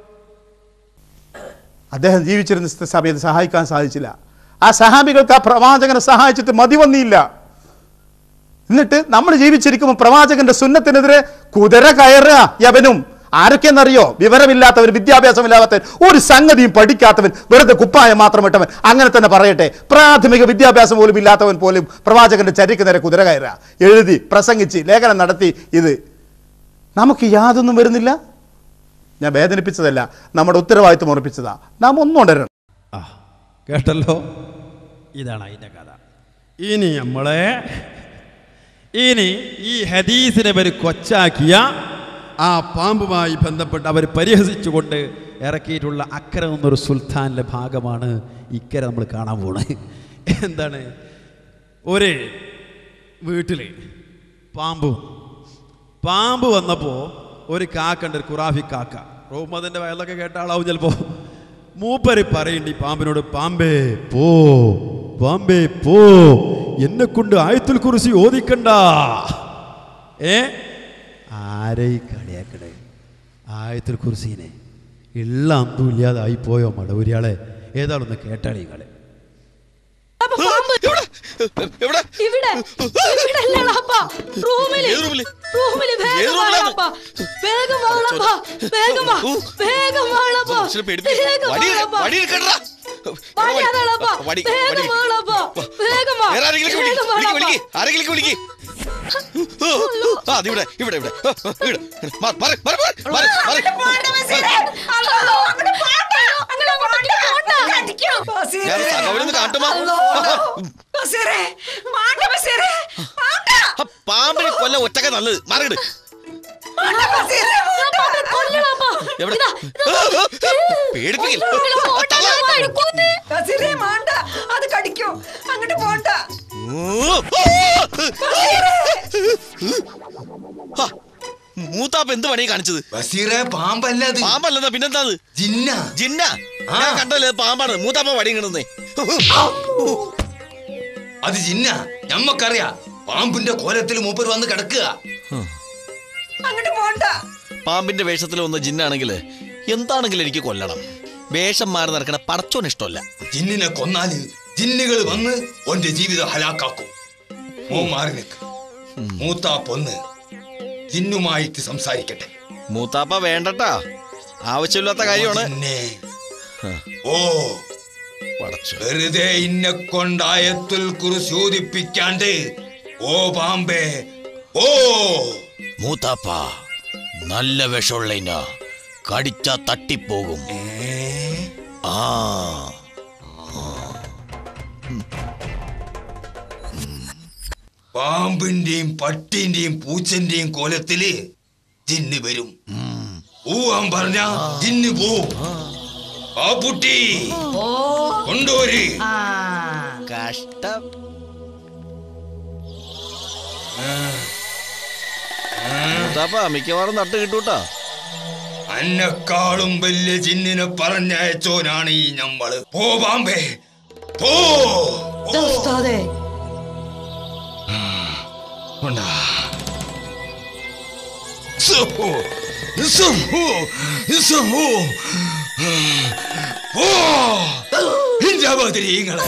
അദ്ദേഹം ജീവിച്ചിരുന്ന സ്ഥ- സമയത്ത് സഹായിക്കാൻ സാധിച്ചില്ല ആ സഹാബികൾക്ക് ആ പ്രവാചകനെ സഹായിച്ചിട്ട് മതി വന്നില്ല എന്നിട്ട് നമ്മൾ ജീവിച്ചിരിക്കുമ്പോൾ പ്രവാചകന്റെ സുന്നത്തിനെതിരെ കുതിര കയറുക യവനും ആരൊക്കെയെന്നറിയോ വിവരമില്ലാത്തവൻ വിദ്യാഭ്യാസമില്ലാത്തവൻ ഒരു സംഗതിയും പഠിക്കാത്തവൻ വെറുതെ കുപ്പായം മാത്രം ഇട്ടവൻ അങ്ങനെ തന്നെ പറയട്ടെ പ്രാഥമിക വിദ്യാഭ്യാസം പോലും ഇല്ലാത്തവൻ പോലും പ്രവാചകന്റെ ചരിക്ക് നേരെ കുതിര കയറുക എഴുതി പ്രസംഗിച്ച് ലേഖനം നടത്തി ഇത് നമുക്ക് യാതൊന്നും വരുന്നില്ല ഞാൻ വേദനിപ്പിച്ചതല്ല നമ്മുടെ ഉത്തരവാദിത്വം ഉറപ്പിച്ചതാ നാം ഒന്നുകൊണ്ടരണം ആ കേട്ടല്ലോ ഇതാണ് അതിൻ്റെ കഥ ഇനി നമ്മളെ ഇനി ഈ ഹദീസിനെ പേര് കൊച്ചാക്കിയ ആ പാമ്പുമായി ബന്ധപ്പെട്ട് അവർ പരിഹസിച്ചുകൊണ്ട് ഇറക്കിയിട്ടുള്ള അക്കര എന്നൊരു സുൽത്താനിലെ ഭാഗമാണ് ഇക്കര നമ്മൾ കാണാൻ പോണത് എന്താണ് ഒരു വീട്ടിൽ പാമ്പ് പാമ്പ് വന്നപ്പോൾ ഒരു കാക്കണ്ട് ഒരു ഖുറാഫി കാക്ക റോമതിൻ്റെ വയലൊക്കെ കേട്ട ആളാവും ചിലപ്പോൾ മൂപ്പര് പറയുന്നുണ്ട് ഈ പാമ്പിനോട് പാമ്പേ പോ പാമ്പേ പോ എന്നെ കൊണ്ട് ആയത്തുൽ കുറിച്ച് ഓദിക്കണ്ട ഏ ആരെ ഈ കളിയാക്കണേ ആയത്തുൽ കുറിസീനെ ഉള്ള അന്തും ഇല്ലാതായി പോയോ മടവൂരിയാളെ ഏതാളൊന്ന് കേട്ടാളി നിങ്ങളെ അപ്പൊ പാമ്പ് എവിടെ ഇവിടെ ഇവിടെ അല്ലടാ അപ്പാ റൂമില് ഏത് റൂമില്? റൂമില് ഏത് വേഗം റൂമിലാണ്? വാളപ്പാ വേഗം വാളപ്പാ വേഗം വാ ഊ. വേഗം വാളപ്പാ മനുഷ്യനെ പേടിപ്പിക്ക. വേഗം വടി വാളപ്പാ വടി എടുക്കണ്ടാ. വടി അതാളപ്പാ വടി വേഗം വടി വാളപ്പാ വേഗം വാ വേറെ ആരെങ്കിലും വിളി വേഗം വിളിക്ക് വാളപ്പാ വിളിക്ക് ആരെങ്കിലും വിളിക്ക് ആ അത് ഇവിടെ ഇവിടെ ഇവിടെ ആ, ആ, ഇവിടെ മാറ്, മാറ്, മാറ്, മാറ്, മാറ്, മാറ്. ഞാൻ സഖാവിനൊന്ന് കാണട്ടുമാ ആ, പാമ്പിനെ കൊല്ല ഒറ്റക്ക നല്ലത് മാറിയിട് എവിടെ പേടിപ്പിക്കില്ല അത് കടിക്കും അങ്ങോട്ട് പോണ്ട ആ, മൂത്താപ്പ എന്ത് പണിയാ കാണിച്ചത് ബസീറെ പാമ്പല്ല അത് പാമ്പല്ലെന്നാ പിന്നെന്താ അത് ജിന്ന ജിന്ന ആ. ഞാൻ കണ്ടല്ലേ പാമ്പാണ് മൂത്താപ്പ വടി കിടന്നേ അത് ജിന്ന ഞമ്മക്കറിയാ പാമ്പിന്റെ കോലത്തിൽ മൂപ്പർ വന്ന് കിടക്കുക അങ്ങോട്ട് പോണ്ട പാമ്പിന്റെ വേഷത്തിൽ വന്ന ജിന്നാണെങ്കിൽ എന്താണെങ്കിലും എനിക്ക് കൊല്ലണം വേഷം മാറി നടക്കണ പടച്ചോൻ ഇഷ്ടമല്ല ജിന്നിനെ കൊന്നാല് ജിന്നുകൾ വന്ന് ഓന്റെ ജീവിതം ഹലാക്കാക്കും മോ മാറി നിൽക്ക് മൂത്താ പൊന്ന് ജിന്നുമായിട്ട് സംസാരിക്കട്ടെ മൂത്താപ്പ വേണ്ടട്ടാ ആവശ്യമില്ലാത്ത കാര്യമാണ് ജിന്നേ. ആ. ഓ പടച്ചോ വെറുതെ ഇന്നെ കൊണ്ടായത്തുൽ കുറിശോദിപ്പിക്കാണ്ട് ഓ പാമ്പേ ഓ മൂത്താപ്പ നല്ല വിഷമുള്ളതിന കടിച്ചാ തട്ടിപ്പോകും ഏ? ആ പാമ്പിന്റെയും പട്ടിന്റെയും പൂച്ചന്റെയും കോലത്തില് ജിന്ന് വരും പോവാൻ പറഞ്ഞ ജിന്ന് പോവും ആ പുട്ടി കൊണ്ടുവര് കഷ്ടം മൂത്താപ്പ മിക്കവാറും തട്ട് കിട്ടൂട്ടാ അന്നെക്കാളും വലിയ ജിന്നിനെ പറഞ്ഞയച്ചോനാണ് ഈ ഞമ്മള് പോ പാമ്പേ പോ പോ. ഉസ്താദേ ഉണ്ടാ. സുഹു, സുഹു, സുഹു. പോ. ഇന്റെ ബദരീങ്ങളെ.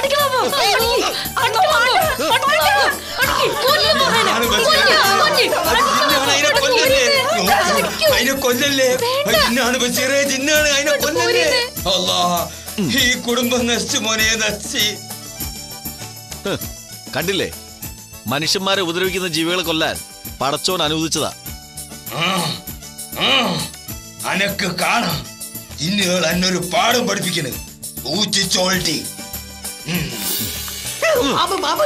ആണ് ബഷീറേ. ജിന്നാണ് അതിനെ കൊല്ലല്ലേ? നോക്ക്. അതിനെ കൊല്ലല്ലേ ജിന്നാണ് ബഷീറേ ജിന്നാണ് അതിനെ കൊല്ലല്ലേ അല്ലാ ഈ കുടുംബം നശിച്ചു മോനെ നശി ഹ്, കണ്ടില്ലേ മനുഷ്യന്മാരെ ഉപദ്രവിക്കുന്ന ജീവികളെ കൊല്ലാൻ പടച്ചോൻ അനുവദിച്ചതാ ആ, ആ, അനക്ക് കാണാം ഇന്നുകൾ എന്നൊരു പാഠം പഠിപ്പിക്കണ് ഊച്ചിച്ചോൾട്ടി ബാബു ബാബു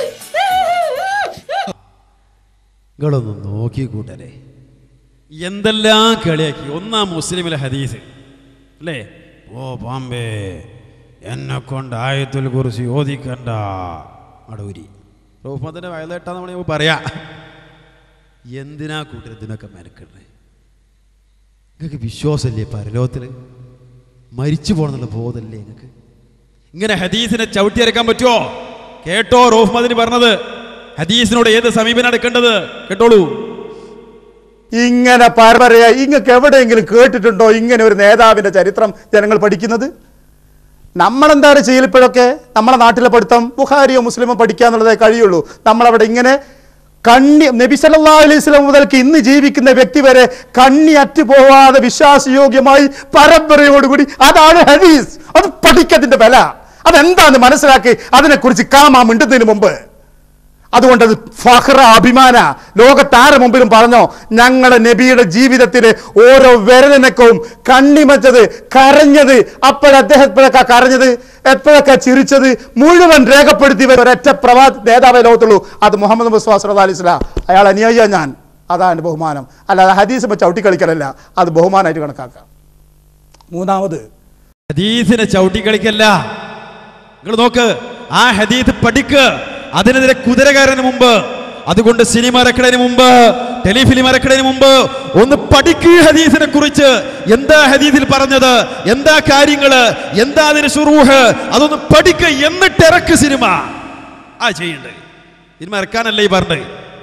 നിങ്ങളൊന്ന് നോക്കി കൂട്ടരെ എന്തെല്ലാം കളിയാക്കി ഒന്നാം മുസ്ലിമിലെ ഹദീസ് അല്ലേ ഓ പാമ്പേ എന്നെ കൊണ്ട് ആയത്തുൽ കുറിച്ച് യോജിക്കണ്ട അടൂരി റൂഫത്തിന്റെ വയലേട്ടാന്ന് നമ്മൾ പറയാ എന്തിനാ കൂട്ടർ ഇതിനൊക്കെ മെനക്കണ്ടേ നിങ്ങൾക്ക് വിശ്വാസമല്ലേ പരലോകത്തിൽ മരിച്ചു പോകണമെന്നുള്ള ബോധമല്ലേ നിങ്ങൾക്ക് ഇങ്ങനെ ഹദീസിനെ ചവിട്ടിയരക്കാൻ പറ്റുമോ കേട്ടോ റോഹ്മദിന് പറഞ്ഞത് ഹദീസിനോട് ഏത് സമീപനം എടുക്കേണ്ടത് കേട്ടോളൂ ഇങ്ങനെ പരമ്പരയ ഇങ്ങക്ക് എവിടെയെങ്കിലും കേട്ടിട്ടുണ്ടോ ഇങ്ങനെ ഒരു നേതാവിന്റെ ചരിത്രം ജനങ്ങൾ പഠിക്കുന്നത് നമ്മളെന്താണ് ചെയ്യലിപ്പോഴൊക്കെ നമ്മളെ നാട്ടിലെ പഠിത്തം ബുഹാരിയോ മുസ്ലിമോ പഠിക്കാന്നുള്ളതേ കഴിയുള്ളൂ നമ്മളവിടെ ഇങ്ങനെ കണ്ണി നബി സല്ലല്ലാഹു അലൈഹി വസല്ലം മുതൽക്ക് ഇന്ന് ജീവിക്കുന്ന വ്യക്തി വരെ കണ്ണി അറ്റു പോവാതെ വിശ്വാസയോഗ്യമായി പരമ്പരയോടുകൂടി അതാണ് ഹദീസ് അത് പഠിക്കതിന്റെ വില അതെന്താന്ന് മനസ്സിലാക്കി അതിനെക്കുറിച്ച് കാമാ മിണ്ടുന്നതിന് മുമ്പ് അതുകൊണ്ട് അത് ഫഹ്റ അഭിമാന ലോകത്താരെ മുമ്പിലും പറഞ്ഞോ ഞങ്ങളുടെ നബിയുടെ ജീവിതത്തിലെ ഓരോ വിരലിനക്കവും കണ്ണിമച്ചത് കരഞ്ഞത് അപ്പോഴദ്ദേഹപ്പോഴൊക്കെ കരഞ്ഞത് എപ്പോഴൊക്കെ ചിരിച്ചത് മുഴുവൻ രേഖപ്പെടുത്തി ഒരൊറ്റ പ്രവാ നേതാവേ ലോകത്തുള്ളൂ അത് മുഹമ്മദ് മുസ്വാസ് അലി ഇസ്ലാം അയാൾ അനുയായിയാ ഞാൻ അതാണ് ബഹുമാനം അല്ലാതെ ഹദീസ് ഇപ്പോൾ ചവിട്ടിക്കളിക്കലല്ല അത് ബഹുമാനമായിട്ട് കണക്കാക്കാം മൂന്നാമത് ഹദീസിനെ ചവിട്ടിക്കളിക്കല്ല നിങ്ങൾ നോക്ക് ആ ഹദീസ് പഠിക്ക് അതിനെതിരെ കുതിര കയറുന്നതിന് മുമ്പ് അതുകൊണ്ട് സിനിമ ഇറക്കുന്നതിന് മുമ്പ് ടെലിഫിലിം ഇറക്കുന്നതിന് മുമ്പ് ഒന്ന് പഠിക്കുക ഹദീസിനെ കുറിച്ച് എന്താ ഹദീസിൽ പറഞ്ഞത് എന്താ കാര്യങ്ങള് എന്താ അതിന് ഷുറൂഹ് അതൊന്ന് പഠിക്കുക എന്നിട്ട് ഇറക്ക് സിനിമ ആ ചെയ്യണ്ടേ സിനിമ ഇറക്കാനല്ലേ ഈ പറഞ്ഞത്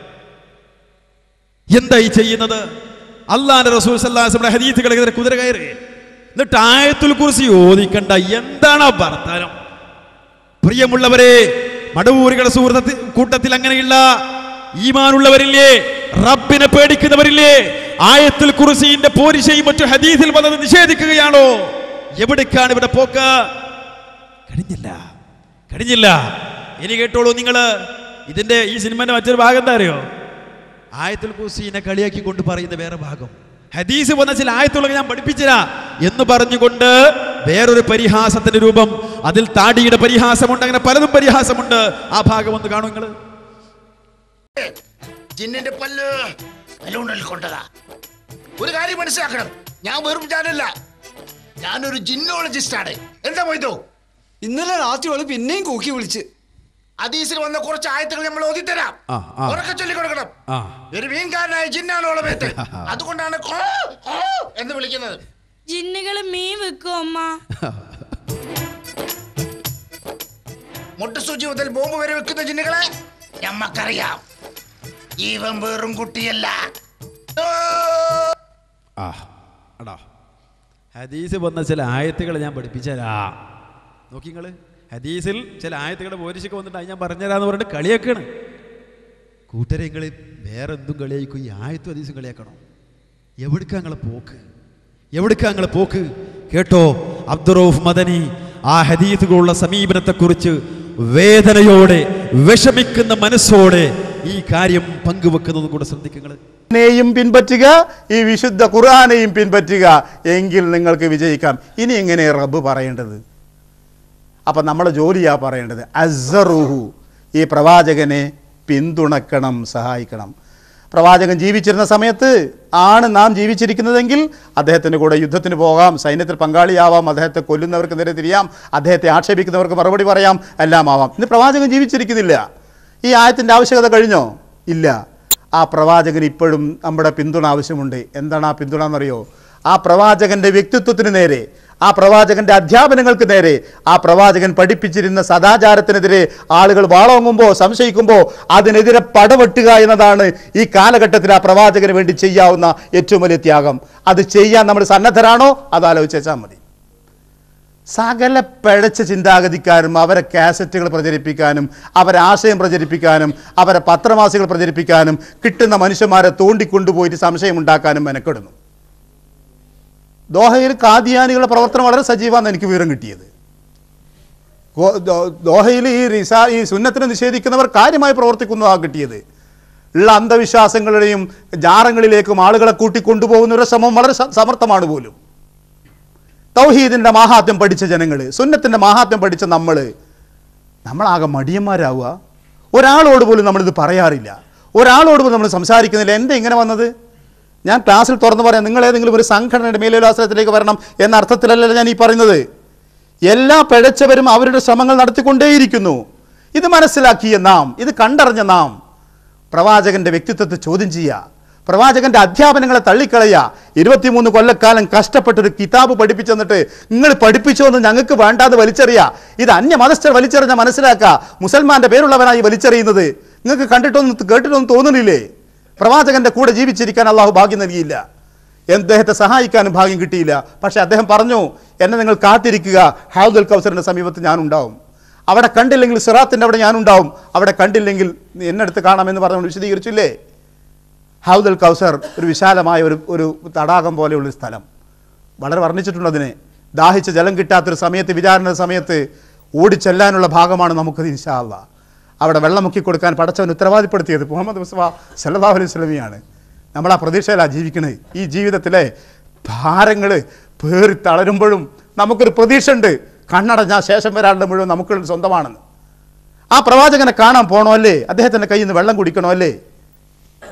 എന്താ ഈ ചെയ്യുന്നത് അള്ളാന്റെ റസൂൽ സല്ലാസിന്റെ ഹദീസുകളെതിരെ കുതിര കയറി എന്നിട്ട് ആയത്തുൽ കുറിച്ച് ഓദിക്കണ്ട എന്താണ് ആ വർത്താനം പ്രിയമുള്ളവരെ മടവൂരുകളുടെ സുഹൃത്ത കൂട്ടത്തിൽ അങ്ങനെയുള്ള ഈമാനുള്ളവരില്ലേ റബ്ബിനെ പേടിക്കുന്നവരില്ലേ ആയത്തുൽ കുറിസിന്റെ പോരിശയും മറ്റു ഹദീസിൽ വന്നത് നിഷേധിക്കുകയാണോ എവിടേക്കാണ് ഇവിടെ പോക്ക് കഴിഞ്ഞില്ല കഴിഞ്ഞില്ല ഇനി കേട്ടോളൂ നിങ്ങള് ഇതിന്റെ ഈ സിനിമന്റെ മറ്റൊരു ഭാഗം എന്താ അറിയോ ആയത്തുൽ കുർസീനെ കളിയാക്കി കൊണ്ട് പറയുന്ന വേറെ ഭാഗം ഹദീസ് വന്ന ചില ആയത്തുകളൊക്കെ ഞാൻ പഠിപ്പിച്ചിരാ എന്ന് പറഞ്ഞുകൊണ്ട് വേറൊരു പരിഹാസത്തിന്റെ രൂപം അതിൽ താടിയുടെ പരിഹാസമുണ്ട് അങ്ങനെ പലതും പരിഹാസമുണ്ട് ആ ഭാഗം ഒന്ന് കാണൂ നിങ്ങൾ ജിന്നിന്റെ പല്ല് ബലൂണിൽ കൊണ്ടതാ ഒരു കാര്യം മനസ്സിലാക്കണം ഞാൻ വെറും ജാനല്ല ഞാനൊരു ജിന്നോളജിസ്റ്റ് ആണ് എന്താ പോയതോ ഇന്നലെ രാത്രി അവള് പിന്നെയും കൂക്കി വിളിച്ച് അതീസിൽ വന്ന കുറച്ച് ആയത്തുകൾ നമ്മൾ ഓതിത്തരാം ആ, ആ. ഉറക്കെ ചൊല്ലിക്കൊടുക്കണം ആ ഒരു മീൻകാരനായ ജിന്നാണ് ഓളമേത്ത് അതുകൊണ്ടാണ് ഖോ, ഖോ എന്ന് വിളിക്കുന്നത് ജിന്നുകള് മീൻ വെക്കും അമ്മ മുട്ടസൂചി മുതൽ ബോംബ് വരെ വെക്കുന്ന ജിന്നുകളെ ഞമ്മക്കറിയാം ഈവൻ വെറും കുട്ടിയല്ല ആ അടാ ഹദീസ് വന്ന ചില ആയത്തുകൾ ഞാൻ പഠിപ്പിച്ചുതരാ നോക്കി നിങ്ങൾ ഹദീസിൽ ചില ആയത്തുകളുടെ പോരിശൊക്കെ വന്നിട്ട് അത് ഞാൻ പറഞ്ഞുതരാന്ന് പറഞ്ഞിട്ട് കളിയാക്കാണ് കൂട്ടരെ നിങ്ങൾ വേറെ എന്തും കളിയാക്കും ഈ ആയത്തും ഹദീസും കളിയാക്കണോ എവിടുക്കാ നിങ്ങളെ പോക്ക് എവിടുക്കാ നിങ്ങളെ പോക്ക് കേട്ടോ അബ്ദുറൌഫ് മദനി ആ ഹദീസുകളുള്ള സമീപനത്തെക്കുറിച്ച് വേദനയോടെ വിഷമിക്കുന്ന മനസ്സോടെ ഈ കാര്യം പങ്കുവെക്കുന്നത് കൂടെ ശ്രദ്ധിക്കുക നെയും പിൻപറ്റുക ഈ വിശുദ്ധ ഖുർആാനെയും പിൻപറ്റുക എങ്കിൽ നിങ്ങൾക്ക് വിജയിക്കാം ഇനി എങ്ങനെ റബ്ബ് പറയേണ്ടത് അപ്പം നമ്മുടെ ജോലിയാ പറയേണ്ടത് അസറുഹു ഈ പ്രവാചകനെ പിന്തുണക്കണം സഹായിക്കണം പ്രവാചകൻ ജീവിച്ചിരുന്ന സമയത്ത് ആണ് നാം ജീവിച്ചിരിക്കുന്നതെങ്കിൽ അദ്ദേഹത്തിൻ്റെ കൂടെ യുദ്ധത്തിന് പോകാം സൈന്യത്തിൽ പങ്കാളിയാവാം അദ്ദേഹത്തെ കൊല്ലുന്നവർക്ക് നേരെ തിരിയാം അദ്ദേഹത്തെ ആക്ഷേപിക്കുന്നവർക്ക് മറുപടി പറയാം എല്ലാം ആവാം ഇന്ന് പ്രവാചകൻ ജീവിച്ചിരിക്കുന്നില്ല ഈ ആയത്തിൻ്റെ ആവശ്യകത കഴിഞ്ഞോ ഇല്ല ആ പ്രവാചകൻ ഇപ്പോഴും നമ്മുടെ പിന്തുണ ആവശ്യമുണ്ട് എന്താണ് ആ പിന്തുണ എന്നറിയോ ആ പ്രവാചകന്റെ വ്യക്തിത്വത്തിന് നേരെ ആ പ്രവാചകന്റെ അധ്യാപനങ്ങൾക്ക് നേരെ ആ പ്രവാചകൻ പഠിപ്പിച്ചിരുന്ന സദാചാരത്തിനെതിരെ ആളുകൾ വാളോങ്ങുമ്പോൾ സംശയിക്കുമ്പോൾ അതിനെതിരെ പടവെട്ടുക എന്നതാണ് ഈ കാലഘട്ടത്തിൽ ആ പ്രവാചകന് വേണ്ടി ചെയ്യാവുന്ന ഏറ്റവും വലിയ ത്യാഗം അത് ചെയ്യാൻ നമ്മൾ സന്നദ്ധരാണോ അത് ആലോചിച്ചാൽ മതി സകല പിഴച്ച ചിന്താഗതിക്കാരും അവരെ കാസറ്റുകൾ പ്രചരിപ്പിക്കാനും അവരെ ആശയം പ്രചരിപ്പിക്കാനും അവരെ പത്രമാസികൾ പ്രചരിപ്പിക്കാനും കിട്ടുന്ന മനുഷ്യന്മാരെ തോണ്ടിക്കൊണ്ടുപോയിട്ട് സംശയമുണ്ടാക്കാനും മെനക്കെടുന്നു ദോഹയിൽ കാദിയാനികളുടെ പ്രവർത്തനം വളരെ സജീവമാണെന്ന് എനിക്ക് വിവരം കിട്ടിയത് ഗോ- ദോ- ദോഹയിൽ ഈ റിസാ ഈ സുന്നത്തിനെ നിഷേധിക്കുന്നവർ കാര്യമായി പ്രവർത്തിക്കുന്നു ആ കിട്ടിയത് ഉള്ള അന്ധവിശ്വാസങ്ങളുടെയും ജാറങ്ങളിലേക്കും ആളുകളെ കൂട്ടിക്കൊണ്ടുപോകുന്നവരുടെ ശ്രമം വളരെ സ- സമർത്ഥമാണ് പോലും തൗഹീദിൻ്റെ മാഹാത്മ്യം പഠിച്ച ജനങ്ങൾ സുന്നത്തിൻ്റെ മാഹാത്മ്യം പഠിച്ച നമ്മൾ നമ്മളാകെ മടിയന്മാരാവുക ഒരാളോട് പോലും നമ്മളിത് പറയാറില്ല ഒരാളോട് പോലും നമ്മൾ സംസാരിക്കുന്നില്ല എന്താ ഇങ്ങനെ വന്നത് ഞാൻ ക്ലാസ്സിൽ തുറന്നു പറയാം നിങ്ങൾ ഏതെങ്കിലും ഒരു സംഘടനയുടെ മേലോലാശ്രയത്തിലേക്ക് വരണം എന്ന അർത്ഥത്തിലല്ല ഞാൻ ഈ പറയുന്നത് എല്ലാ പിഴച്ചവരും അവരുടെ ശ്രമങ്ങൾ നടത്തിക്കൊണ്ടേയിരിക്കുന്നു ഇത് മനസ്സിലാക്കിയ നാം ഇത് കണ്ടറിഞ്ഞ നാം പ്രവാചകന്റെ വ്യക്തിത്വത്തെ ചോദ്യം ചെയ്യുക പ്രവാചകന്റെ അധ്യാപനങ്ങളെ തള്ളിക്കളയുക ഇരുപത്തിമൂന്ന് കൊല്ലക്കാലം കഷ്ടപ്പെട്ടൊരു കിതാബ് പഠിപ്പിച്ചു തന്നിട്ട് നിങ്ങൾ പഠിപ്പിച്ചോ എന്ന് ഞങ്ങൾക്ക് വേണ്ടാതെ വലിച്ചെറിയുക ഇത് അന്യമതസ്ഥർ വലിച്ചെറിഞ്ഞ മനസ്സിലാക്കുക മുസൽമാന്റെ പേരുള്ളവനായി വലിച്ചെറിയുന്നത് നിങ്ങൾക്ക് കണ്ടിട്ടൊന്നും കേട്ടിട്ടൊന്നും തോന്നുന്നില്ലേ പ്രവാചകന്റെ കൂടെ ജീവിച്ചിരിക്കാൻ അള്ളാഹു ഭാഗ്യം നൽകിയില്ല അദ്ദേഹത്തെ സഹായിക്കാനും ഭാഗ്യം കിട്ടിയില്ല പക്ഷെ അദ്ദേഹം പറഞ്ഞു എന്നെ നിങ്ങൾ കാത്തിരിക്കുക ഹാദുൽ കൗസറിന്റെ സമീപത്ത് ഞാൻ ഉണ്ടാവും അവിടെ കണ്ടില്ലെങ്കിൽ സിറാത്തിന്റെ അവിടെ ഞാനുണ്ടാവും അവിടെ കണ്ടില്ലെങ്കിൽ നീ എന്നെടുത്ത് കാണാമെന്ന് പറഞ്ഞു വിശദീകരിച്ചില്ലേ ഹൗദൽ കൗസർ ഒരു വിശാലമായ ഒരു ഒരു തടാകം പോലെയുള്ളൊരു സ്ഥലം വളരെ വർണ്ണിച്ചിട്ടുണ്ട് അതിനെ ദാഹിച്ച ജലം കിട്ടാത്തൊരു സമയത്ത് വിചാരണ സമയത്ത് ഓടിച്ചെല്ലാനുള്ള ഭാഗമാണ് നമുക്കത് ഇൻഷാ അള്ളാ അവിടെ വെള്ളം മുക്കി കൊടുക്കാൻ പടച്ചവൻ ഉത്തരവാദിപ്പെടുത്തിയത് മുഹമ്മദ് മുസ്തഫ സല്ലല്ലാഹു അലൈഹി സ്വലമിയാണ് നമ്മൾ ആ പ്രതീക്ഷയിലാണ് ജീവിക്കുന്നത് ഈ ജീവിതത്തിലെ ഭാരങ്ങൾ പേറി തളരുമ്പോഴും നമുക്കൊരു പ്രതീക്ഷ ഉണ്ട് കണ്ണടഞ്ഞ ശേഷം വരാനുള്ള മുഴുവൻ നമുക്ക് സ്വന്തമാണെന്ന് ആ പ്രവാചകനെ കാണാൻ പോണോ അല്ലേ അദ്ദേഹത്തിൻ്റെ കയ്യിൽ നിന്ന് വെള്ളം കുടിക്കണോ അല്ലേ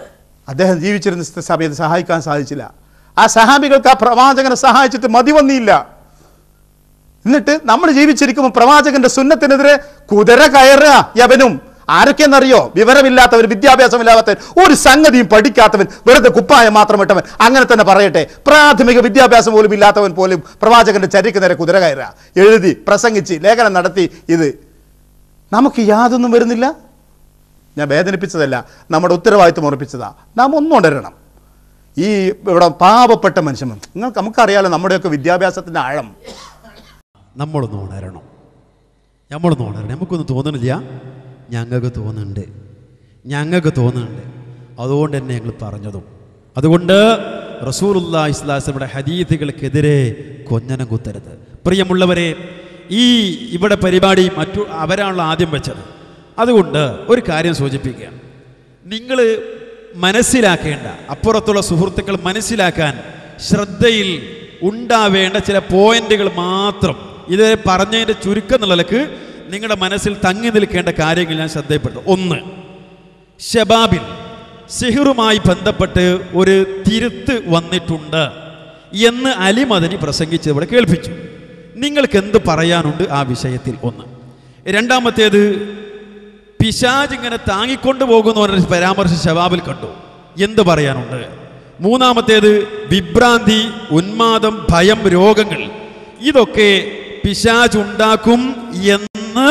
അദ്ദേഹം ജീവിച്ചിരുന്ന സ- സമയത്ത് സഹായിക്കാൻ സാധിച്ചില്ല ആ സഹാബികൾക്ക് ആ പ്രവാചകനെ സഹായിച്ചിട്ട് മതി വന്നില്ല എന്നിട്ട് നമ്മൾ ജീവിച്ചിരിക്കുമ്പോൾ പ്രവാചകന്റെ സുന്നത്തിനെതിരെ കുതിര കയറുക യവനും ആരൊക്കെയെന്നറിയോ വിവരമില്ലാത്തവൻ വിദ്യാഭ്യാസമില്ലാത്തവൻ ഒരു സംഗതിയും പഠിക്കാത്തവൻ വെറുതെ കുപ്പായം മാത്രം ഇട്ടവൻ അങ്ങനെ തന്നെ പറയട്ടെ പ്രാഥമിക വിദ്യാഭ്യാസം പോലും ഇല്ലാത്തവൻ പോലും പ്രവാചകന്റെ ചരിക്ക് നേരെ കുതിര കയറുക എഴുതി പ്രസംഗിച്ച് ലേഖനം നടത്തി ഇത് നമുക്ക് യാതൊന്നും വരുന്നില്ല ഞാൻ വേദനിപ്പിച്ചതല്ല നമ്മുടെ ഉത്തരവാദിത്വം ഉറപ്പിച്ചതാ നാം ഒന്നുണരണം ഈ ഇവിടെ പാവപ്പെട്ട മനുഷ്യൻ നിങ്ങൾക്ക് നമുക്കറിയാലോ നമ്മുടെയൊക്കെ വിദ്യാഭ്യാസത്തിൻ്റെ ആഴം നമ്മളൊന്ന് ഉണരണം നമ്മളൊന്ന് ഉണരണം നമുക്കൊന്നും തോന്നണില്ല ഞങ്ങൾക്ക് തോന്നുന്നുണ്ട് ഞങ്ങൾക്ക് തോന്നുന്നുണ്ട് അതുകൊണ്ട് തന്നെ ഞങ്ങൾ പറഞ്ഞതും അതുകൊണ്ട് റസൂലുല്ലാ ഇസ്ലാസയുടെ ഹദീത്തുകൾക്കെതിരെ കൊഞ്ഞനം കുത്തരുത് പ്രിയമുള്ളവരെ ഈ ഇവിടെ പരിപാടി മറ്റു അവരാണല്ലോ ആദ്യം വെച്ചത് അതുകൊണ്ട് ഒരു കാര്യം സൂചിപ്പിക്കുക നിങ്ങൾ മനസ്സിലാക്കേണ്ട അപ്പുറത്തുള്ള സുഹൃത്തുക്കൾ മനസ്സിലാക്കാൻ ശ്രദ്ധയിൽ ഉണ്ടാവേണ്ട ചില പോയിന്റുകൾ മാത്രം ഇത് പറഞ്ഞതിൻ്റെ ചുരുക്കം എന്നുള്ള നിലക്ക് നിങ്ങളുടെ മനസ്സിൽ തങ്ങി നിൽക്കേണ്ട കാര്യങ്ങൾ ഞാൻ ശ്രദ്ധയപ്പെട്ടു ഒന്ന് ഷബാബിൽ സിഹിറുമായി ബന്ധപ്പെട്ട് ഒരു തിരുത്ത് വന്നിട്ടുണ്ട് എന്ന് അലിമദനി പ്രസംഗിച്ച് ഇവിടെ കേൾപ്പിച്ചു നിങ്ങൾക്ക് എന്ത് പറയാനുണ്ട് ആ വിഷയത്തിൽ ഒന്ന് രണ്ടാമത്തേത് പിശാജ് ഇങ്ങനെ താങ്ങിക്കൊണ്ടു പോകുന്ന ഒരു പരാമർശം ഷബാബിൽ കണ്ടു എന്ത് പറയാനുണ്ട് മൂന്നാമത്തേത് വിഭ്രാന്തി ഉന്മാദം ഭയം രോഗങ്ങൾ ഇതൊക്കെ പിശാജ് ഉണ്ടാക്കും എന്ന്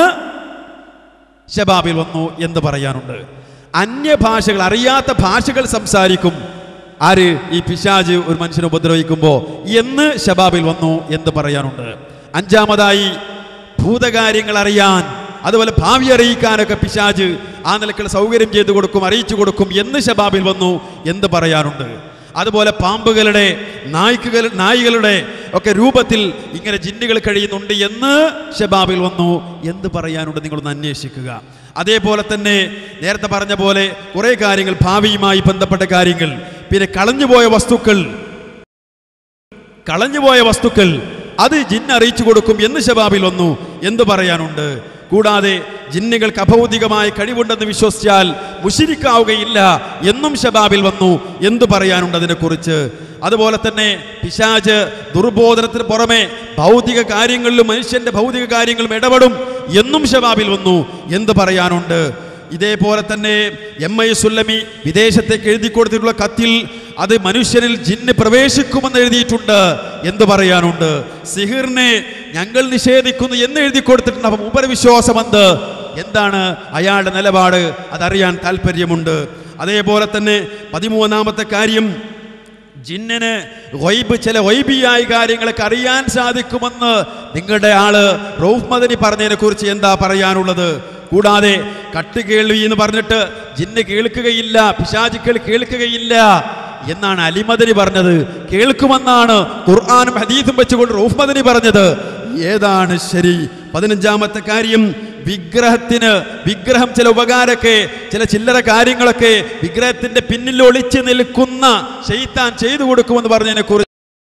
ഷബാബിൽ വന്നു എന്ന് പറയാനുണ്ട് അന്യഭാഷകൾ അറിയാത്ത ഭാഷകൾ സംസാരിക്കും ആര് ഈ പിശാജ് ഒരു മനുഷ്യനെ ഉപദ്രവിക്കുമ്പോൾ എന്ന് ഷബാബിൽ വന്നു എന്ന് പറയാനുണ്ട് അഞ്ചാമതായി ഭൂതകാര്യങ്ങൾ അറിയാൻ അതുപോലെ ഭാവി അറിയിക്കാനൊക്കെ പിശാജ് ആ നിലക്കുള്ള സൗകര്യം ചെയ്തു കൊടുക്കും അറിയിച്ചു കൊടുക്കും എന്ന് ഷബാബിൽ വന്നു എന്ന് പറയാനുണ്ട് അതുപോലെ പാമ്പുകളുടെ നായ്ക്കുകൾ നായികളുടെ ഒക്കെ രൂപത്തിൽ ഇങ്ങനെ ജിന്നുകൾ കഴിയുന്നുണ്ട് എന്ന് ഷബാബിൽ വന്നു എന്ത് പറയാനുണ്ട് നിങ്ങളൊന്ന് അന്വേഷിക്കുക അതേപോലെ തന്നെ നേരത്തെ പറഞ്ഞ പോലെ കുറേ കാര്യങ്ങൾ ഭാവിയുമായി ബന്ധപ്പെട്ട കാര്യങ്ങൾ പിന്നെ കളഞ്ഞുപോയ വസ്തുക്കൾ കളഞ്ഞുപോയ വസ്തുക്കൾ അത് ജിന്ന് അറിയിച്ചു കൊടുക്കും എന്ന് ഷബാബിൽ വന്നു എന്ത് പറയാനുണ്ട് കൂടാതെ ജിന്നുകൾക്ക് അഭൗതികമായ കഴിവുണ്ടെന്ന് വിശ്വസിച്ചാൽ മുഷിരിക്കാവുകയില്ല എന്നും ഷബാബിൽ വന്നു എന്തു പറയാനുണ്ട് അതിനെക്കുറിച്ച് അതുപോലെ തന്നെ പിശാജ് ദുർബോധനത്തിന് പുറമെ ഭൗതിക കാര്യങ്ങളിലും മനുഷ്യന്റെ ഭൗതിക കാര്യങ്ങളും ഇടപെടും എന്നും ഷബാബിൽ വന്നു എന്ത് പറയാനുണ്ട് ഇതേപോലെ തന്നെ എം ഐ സുല്ലമി വിദേശത്തേക്ക് എഴുതി കൊടുത്തിട്ടുള്ള കത്തിൽ അത് മനുഷ്യരിൽ ജിന്ന് പ്രവേശിക്കുമെന്ന് എഴുതിയിട്ടുണ്ട് എന്ത് പറയാനുണ്ട് സിഹിറിനെ ഞങ്ങൾ നിഷേധിക്കുന്നു എന്ന് എഴുതി കൊടുത്തിട്ടുണ്ട് അപ്പം ഉപരവിശ്വാസം എന്ത് എന്താണ് അയാളുടെ നിലപാട് അതറിയാൻ താല്പര്യമുണ്ട് അതേപോലെ തന്നെ പതിമൂന്നാമത്തെ കാര്യം ജിന്നിന് വൈബ് ചില വൈബിയായ കാര്യങ്ങളൊക്കെ അറിയാൻ സാധിക്കുമെന്ന് നിങ്ങളുടെ ആള് റൌഫ് മദനി പറഞ്ഞതിനെ കുറിച്ച് എന്താ പറയാനുള്ളത് കൂടാതെ കട്ട് കേൾവി എന്ന് പറഞ്ഞിട്ട് ജിന്ന് കേൾക്കുകയില്ല പിശാചുക്കൾ കേൾക്കുകയില്ല എന്നാണ് അലിമദനി പറഞ്ഞത് കേൾക്കുമെന്നാണ് ഖുർആാനും ഹദീസും വെച്ചുകൊണ്ട് റൌഫ് മദനി പറഞ്ഞത് ഏതാണ് ശരി പതിനഞ്ചാമത്തെ കാര്യം വിഗ്രഹത്തിന് വിഗ്രഹം ചില ഉപകാരമൊക്കെ ചില ചില്ലറ കാര്യങ്ങളൊക്കെ വിഗ്രഹത്തിന്റെ പിന്നിൽ ഒളിച്ചു നിൽക്കുന്ന ചെയ്ത്താൻ ചെയ്തു കൊടുക്കുമെന്ന് പറഞ്ഞതിനെ കുറിച്ച്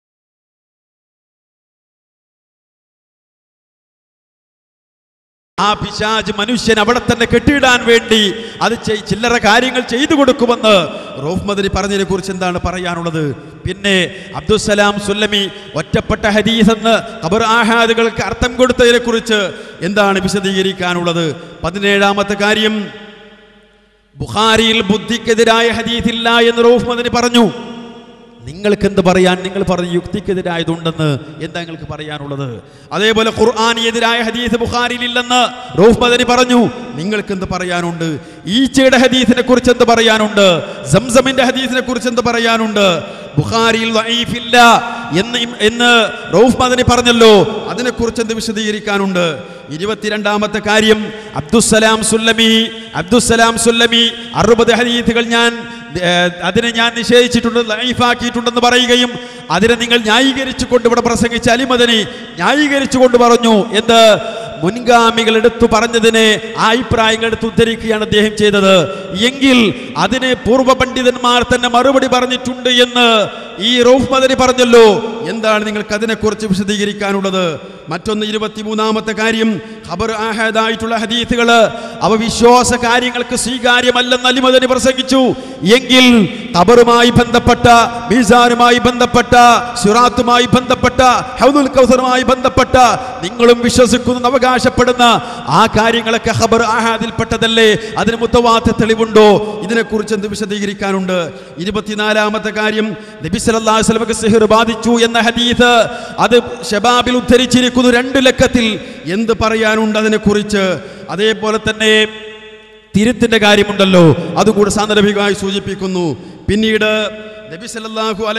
ആ പിശാജ് മനുഷ്യൻ അവിടെ തന്നെ കെട്ടിയിടാൻ വേണ്ടി അത് ചെയ്- ചില്ലറ കാര്യങ്ങൾ ചെയ്തു കൊടുക്കുമെന്ന് റോഫ് മദനി പറഞ്ഞതിനെ കുറിച്ച് എന്താണ് പറയാനുള്ളത് പിന്നെ അബ്ദുസലാം സുല്ലമി ഒറ്റപ്പെട്ട ഹദീസ് എന്ന് ഖബർ ആഹാദുകൾക്ക് അർത്ഥം കൊടുത്തതിനെ കുറിച്ച് എന്താണ് വിശദീകരിക്കാനുള്ളത് പതിനേഴാമത്തെ കാര്യം ബുഖാരിയിൽ ബുദ്ധിക്കെതിരായ ഹദീസില്ല എന്ന് റോഫ് മദനി പറഞ്ഞു നിങ്ങൾക്ക് എന്ത് പറയാൻ നിങ്ങൾ പറഞ്ഞ യുക്തിക്കെതിരായതുണ്ടെന്ന് എന്താ നിങ്ങൾക്ക് പറയാനുള്ളത് അതേപോലെ ഖുർആാനി എതിരായ ഹദീസ് ബുഖാരിയിൽ ഇല്ലെന്ന് റൂഫ് മദനി പറഞ്ഞു നിങ്ങൾക്ക് എന്ത് പറയാനുണ്ട് ഈച്ചയുടെ ഹദീസിനെ കുറിച്ച് എന്ത് പറയാനുണ്ട് സംസമിന്റെ ഹദീസിനെ കുറിച്ച് എന്ത് പറയാനുണ്ട് ബുഖാരിയിൽ വഈഫില്ല എന്ന് ഇം- എന്ന് റൌഫ് മദനി പറഞ്ഞല്ലോ അതിനെക്കുറിച്ച് എന്ത് വിശദീകരിക്കാനുണ്ട് ഇരുപത്തിരണ്ടാമത്തെ കാര്യം അബ്ദുസലാം സുല്ലമി അബ്ദുസലാം സുല്ലമി അറുപത് ഹദീസുകൾ ഞാൻ ഏർ, അതിനെ ഞാൻ നിഷേധിച്ചിട്ടുണ്ട് ലൈഫാക്കിയിട്ടുണ്ടെന്ന് പറയുകയും അതിനെ നിങ്ങൾ ന്യായീകരിച്ചുകൊണ്ട് ഇവിടെ പ്രസംഗിച്ച അലിമദനി ന്യായീകരിച്ചുകൊണ്ട് പറഞ്ഞു എന്ത് മുൻഗാമികൾ എടുത്തു പറഞ്ഞതിനെ ആ അഭിപ്രായങ്ങൾ എടുത്ത് ഉദ്ധരിക്കുകയാണ് അദ്ദേഹം ചെയ്തത് എങ്കിൽ അതിന് പൂർവ്വ പണ്ഡിതന്മാർ തന്നെ മറുപടി പറഞ്ഞിട്ടുണ്ട് എന്ന് ഈ റൌഫ് മദനി പറഞ്ഞല്ലോ എന്താണ് നിങ്ങൾക്ക് അതിനെക്കുറിച്ച് വിശദീകരിക്കാനുള്ളത് മറ്റൊന്ന് ഇരുപത്തിമൂന്നാമത്തെ കാര്യം ഖബർ ആഹാദായിട്ടുള്ള ഹദീസുകൾ അവ വിശ്വാസ കാര്യങ്ങൾക്ക് സ്വീകാര്യമല്ലെന്ന് അലിമദനി പ്രസംഗിച്ചു എങ്കിൽ ഖബറുമായി ബന്ധപ്പെട്ട മീസാനുമായി ബന്ധപ്പെട്ട സിറാത്തുമായി ബന്ധപ്പെട്ട ഹൗദുൽ കൗസറുമായി ബന്ധപ്പെട്ട നിങ്ങളും വിശ്വസിക്കുന്നു അവകാശപ്പെടുന്ന ആ കാര്യങ്ങളൊക്കെ ഖബർ ആഹാദിൽപ്പെട്ടതല്ലേ അതിന് മുത്തവാത്ത തെളിവുണ്ടോ ഇതിനെക്കുറിച്ച് എന്ത് വിശദീകരിക്കാനുണ്ട് ഇരുപത്തിനാലാമത്തെ കാര്യം നബി സല്ലല്ലാഹു അലൈഹി വസല്ലമക്ക് സിഹർ ബാധിച്ചു എന്ന ഹദീസ് അത് ഷബാബിൽ ഉദ്ധരിച്ചിരിക്കുന്നു രണ്ട് ലക്കത്തിൽ എന്ത് പറയാനുണ്ട് അതിനെക്കുറിച്ച് അതേപോലെ തന്നെ തിരുത്തിന്റെ കാര്യമുണ്ടല്ലോ അതുകൂടെ സാന്ദർഭികമായി സൂചിപ്പിക്കുന്നു പിന്നീട് നബി സല്ലല്ലാഹു അലൈഹി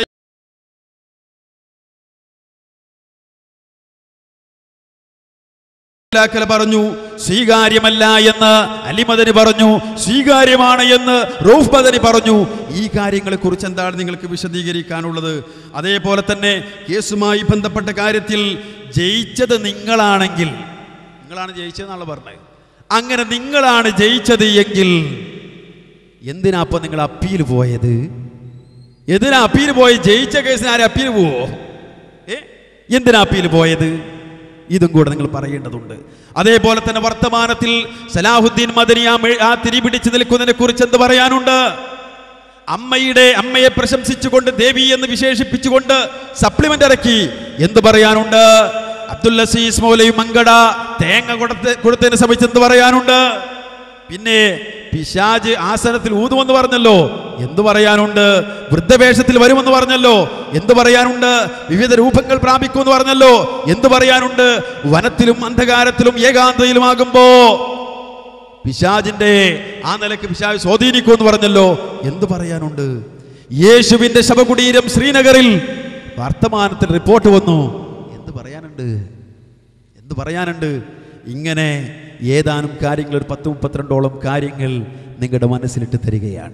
ലാക്കല പറഞ്ഞു സ്വീകാര്യമല്ല എന്ന് അലിമദനി പറഞ്ഞു സ്വീകാര്യമാണ് എന്ന് റൌഫ് മദനി പറഞ്ഞു ഈ കാര്യങ്ങളെ കുറിച്ച് എന്താണ് നിങ്ങൾക്ക് വിശദീകരിക്കാനുള്ളത് അതേപോലെ തന്നെ കേസുമായി ബന്ധപ്പെട്ട കാര്യത്തിൽ ജയിച്ചത് നിങ്ങളാണെങ്കിൽ നിങ്ങളാണ് ജയിച്ചതെന്നാണ് പറഞ്ഞത് അങ്ങനെ നിങ്ങളാണ് ജയിച്ചത് എങ്കിൽ എന്തിനാ അപ്പൊ നിങ്ങൾ അപ്പീൽ പോയത് എന്തിനാ അപ്പീൽ പോയി ജയിച്ച കേസിന് ആരും അപ്പീൽ പോവോ ഏ എന്തിനാ അപ്പീൽ പോയത് ഇതും കൂടെ നിങ്ങൾ പറയേണ്ടതുണ്ട് അതേപോലെ തന്നെ വർത്തമാനത്തിൽ സലാഹുദ്ദീൻ മദനി ആ മെ- ആ തിരി പിടിച്ചു നിൽക്കുന്നതിനെ കുറിച്ച് എന്ത് പറയാനുണ്ട് അമ്മയുടെ അമ്മയെ പ്രശംസിച്ചുകൊണ്ട് ദേവി എന്ന് വിശേഷിപ്പിച്ചുകൊണ്ട് സപ്ലിമെന്റ് ഇറക്കി എന്ത് പറയാനുണ്ട് അബ്ദുൽ അസീസ് മൗലയും മങ്കട തേങ്ങ കൊടുത്ത് കൊടുത്തതിനെ സംബന്ധിച്ച് എന്ത് പറയാനുണ്ട് പിന്നെ പിശാജ് ആസനത്തിൽ ഊതുമെന്ന് പറഞ്ഞല്ലോ എന്തു പറയാനുണ്ട് വൃദ്ധവേഷത്തിൽ വരുമെന്ന് പറഞ്ഞല്ലോ എന്തു പറയാനുണ്ട് വിവിധ രൂപങ്ങൾ പ്രാപിക്കുമെന്ന് പറഞ്ഞല്ലോ എന്തു പറയാനുണ്ട് വനത്തിലും അന്ധകാരത്തിലും ഏകാന്തയിലുമാകുമ്പോ പിശാജിന്റെ ആ നിലക്ക് പിശാജ് സ്വാധീനിക്കുമെന്ന് പറഞ്ഞല്ലോ എന്തു പറയാനുണ്ട് യേശുവിന്റെ ശവകുടീരം ശ്രീനഗറിൽ വർത്തമാനത്തിൽ റിപ്പോർട്ട് വന്നു എന്ത് പറയാനുണ്ട് എന്ത് പറയാനുണ്ട് ഇങ്ങനെ ഏതാനും കാര്യങ്ങൾ ഒരു പത്ത് മുപ്പത്തിരണ്ടോളം കാര്യങ്ങൾ നിങ്ങളുടെ മനസ്സിലിട്ട് തരികയാണ്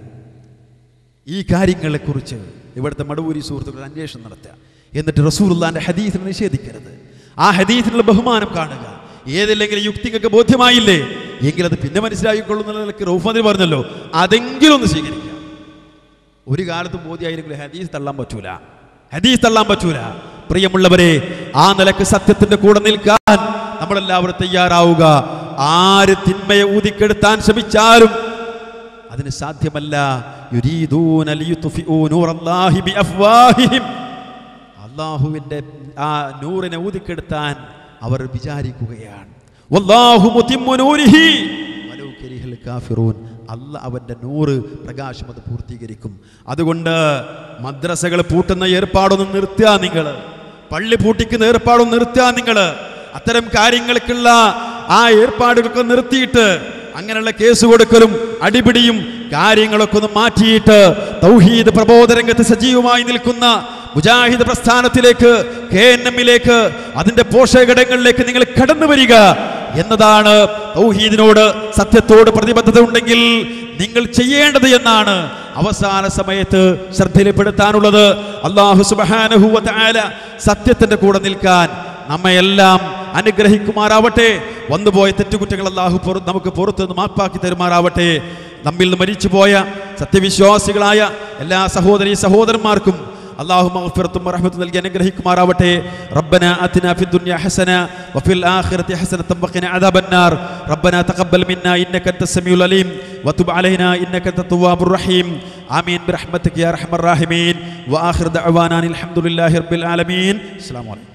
ഈ കാര്യങ്ങളെക്കുറിച്ച് ഇവിടുത്തെ മടവൂരി സുഹൃത്തുക്കൾ അന്വേഷണം നടത്തുക എന്നിട്ട് റസൂലുള്ളാന്റെ ഹദീസിനെ നിഷേധിക്കരുത് ആ ഹദീസിനുള്ള ബഹുമാനം കാണുക ഏതില്ലെങ്കിലും യുക്തിക്കൊക്കെ ബോധ്യമായില്ലേ എങ്കിൽ അത് പിന്നെ മനസ്സിലാക്കിക്കൊള്ളുന്ന നിലക്ക് റൗഫാദിൽ പറഞ്ഞല്ലോ അതെങ്കിലും ഒന്ന് സ്വീകരിക്കാം ഒരു കാലത്തും ബോധ്യമായില്ലെങ്കിൽ ഹദീസ് തള്ളാൻ പറ്റൂല ഹദീസ് തള്ളാൻ പറ്റൂല പ്രിയമുള്ളവരെ ആ നിലക്ക് സത്യത്തിന്റെ കൂടെ നിൽക്കാൻ നമ്മളെല്ലാവരും തയ്യാറാവുക ആര് തിന്മയെ ഊതിക്കെടുത്താൻ ശ്രമിച്ചാലും അതിന് സാധ്യമല്ല യുരീദൂന ലിയുത്ഫിഊ നൂറല്ലാഹി ബിഅഫ്വാഹിഹിം അള്ളാഹുവിൻ്റെ ആ നൂറിനെ ഊതിക്കെടുത്താൻ അവർ വിചാരിക്കുകയാണ് വല്ലാഹു മുതിമ്മു നൂരിഹി വലൗ കരിഹൽ കാഫിറൂൻ അല്ല അവൻ്റെ നൂറ് പ്രകാശം അത് പൂർത്തീകരിക്കും അതുകൊണ്ട് മദ്രസകൾ പൂട്ടുന്ന ഏർപ്പാടൊന്നും നിർത്തുക നിങ്ങൾ പള്ളി പൂട്ടിക്കുന്ന ഏർപ്പാടൊന്നും നിർത്തുക നിങ്ങൾ അത്തരം കാര്യങ്ങൾക്കുള്ള ആ ഏർപ്പാടുകളൊക്കെ നിർത്തിയിട്ട് അങ്ങനെയുള്ള കേസ് കൊടുക്കലും അടിപിടിയും കാര്യങ്ങളൊക്കെ ഒന്ന് മാറ്റിയിട്ട് തൗഹീദ് പ്രബോധരംഗത്ത് സജീവമായി നിൽക്കുന്ന മുജാഹിദ് പ്രസ്ഥാനത്തിലേക്ക് കെ എൻ എമ്മിലേക്ക് അതിന്റെ പോഷകഘടകങ്ങളിലേക്ക് നിങ്ങൾ കടന്നു വരിക എന്നതാണ് തൗഹീദിനോട് സത്യത്തോട് പ്രതിബദ്ധത ഉണ്ടെങ്കിൽ നിങ്ങൾ ചെയ്യേണ്ടത് എന്നാണ് അവസാന സമയത്ത് ശ്രദ്ധയിൽപ്പെടുത്താനുള്ളത് അള്ളാഹു സുബാനഹുവ സത്യത്തിന്റെ കൂടെ നിൽക്കാൻ നമ്മയെല്ലാം അനുഗ്രഹിക്കുമാറാവട്ടെ വന്നുപോയ തെറ്റുകുറ്റങ്ങൾ അള്ളാഹു പുറ നമുക്ക് പുറത്തുനിന്ന് മാപ്പാക്കി തരുമാറാവട്ടെ നമ്മിൽ നിന്ന് മരിച്ചുപോയ സത്യവിശ്വാസികളായ എല്ലാ സഹോദരി സഹോദരന്മാർക്കും അള്ളാഹു മഗ്ഫിറത്തും റഹ്മത്തും നൽകി അനുഗ്രഹിക്കുമാറാവട്ടെ റബ്ബന ആതിന ഫി ദുനിയ ഹസന വഫിൽ ആഖിറതി ഹസനതം വഖിന അദാബന്നാർ റബ്ബന തഖബ്ബൽ മിന്നാ ഇന്നക അൻത സമീഉൽ അലീം വതുബ് അലൈനാ ഇന്നക അൻത തവ്വാബുർ റഹീം ആമീൻ ബിറഹ്മതിക യാ അർഹമർ റഹീമീൻ വആഖിർ ദഅവാനാ അൽഹംദുലില്ലാഹി റബ്ബിൽ ആലമീൻ അസ്സലാമു അലൈക്കും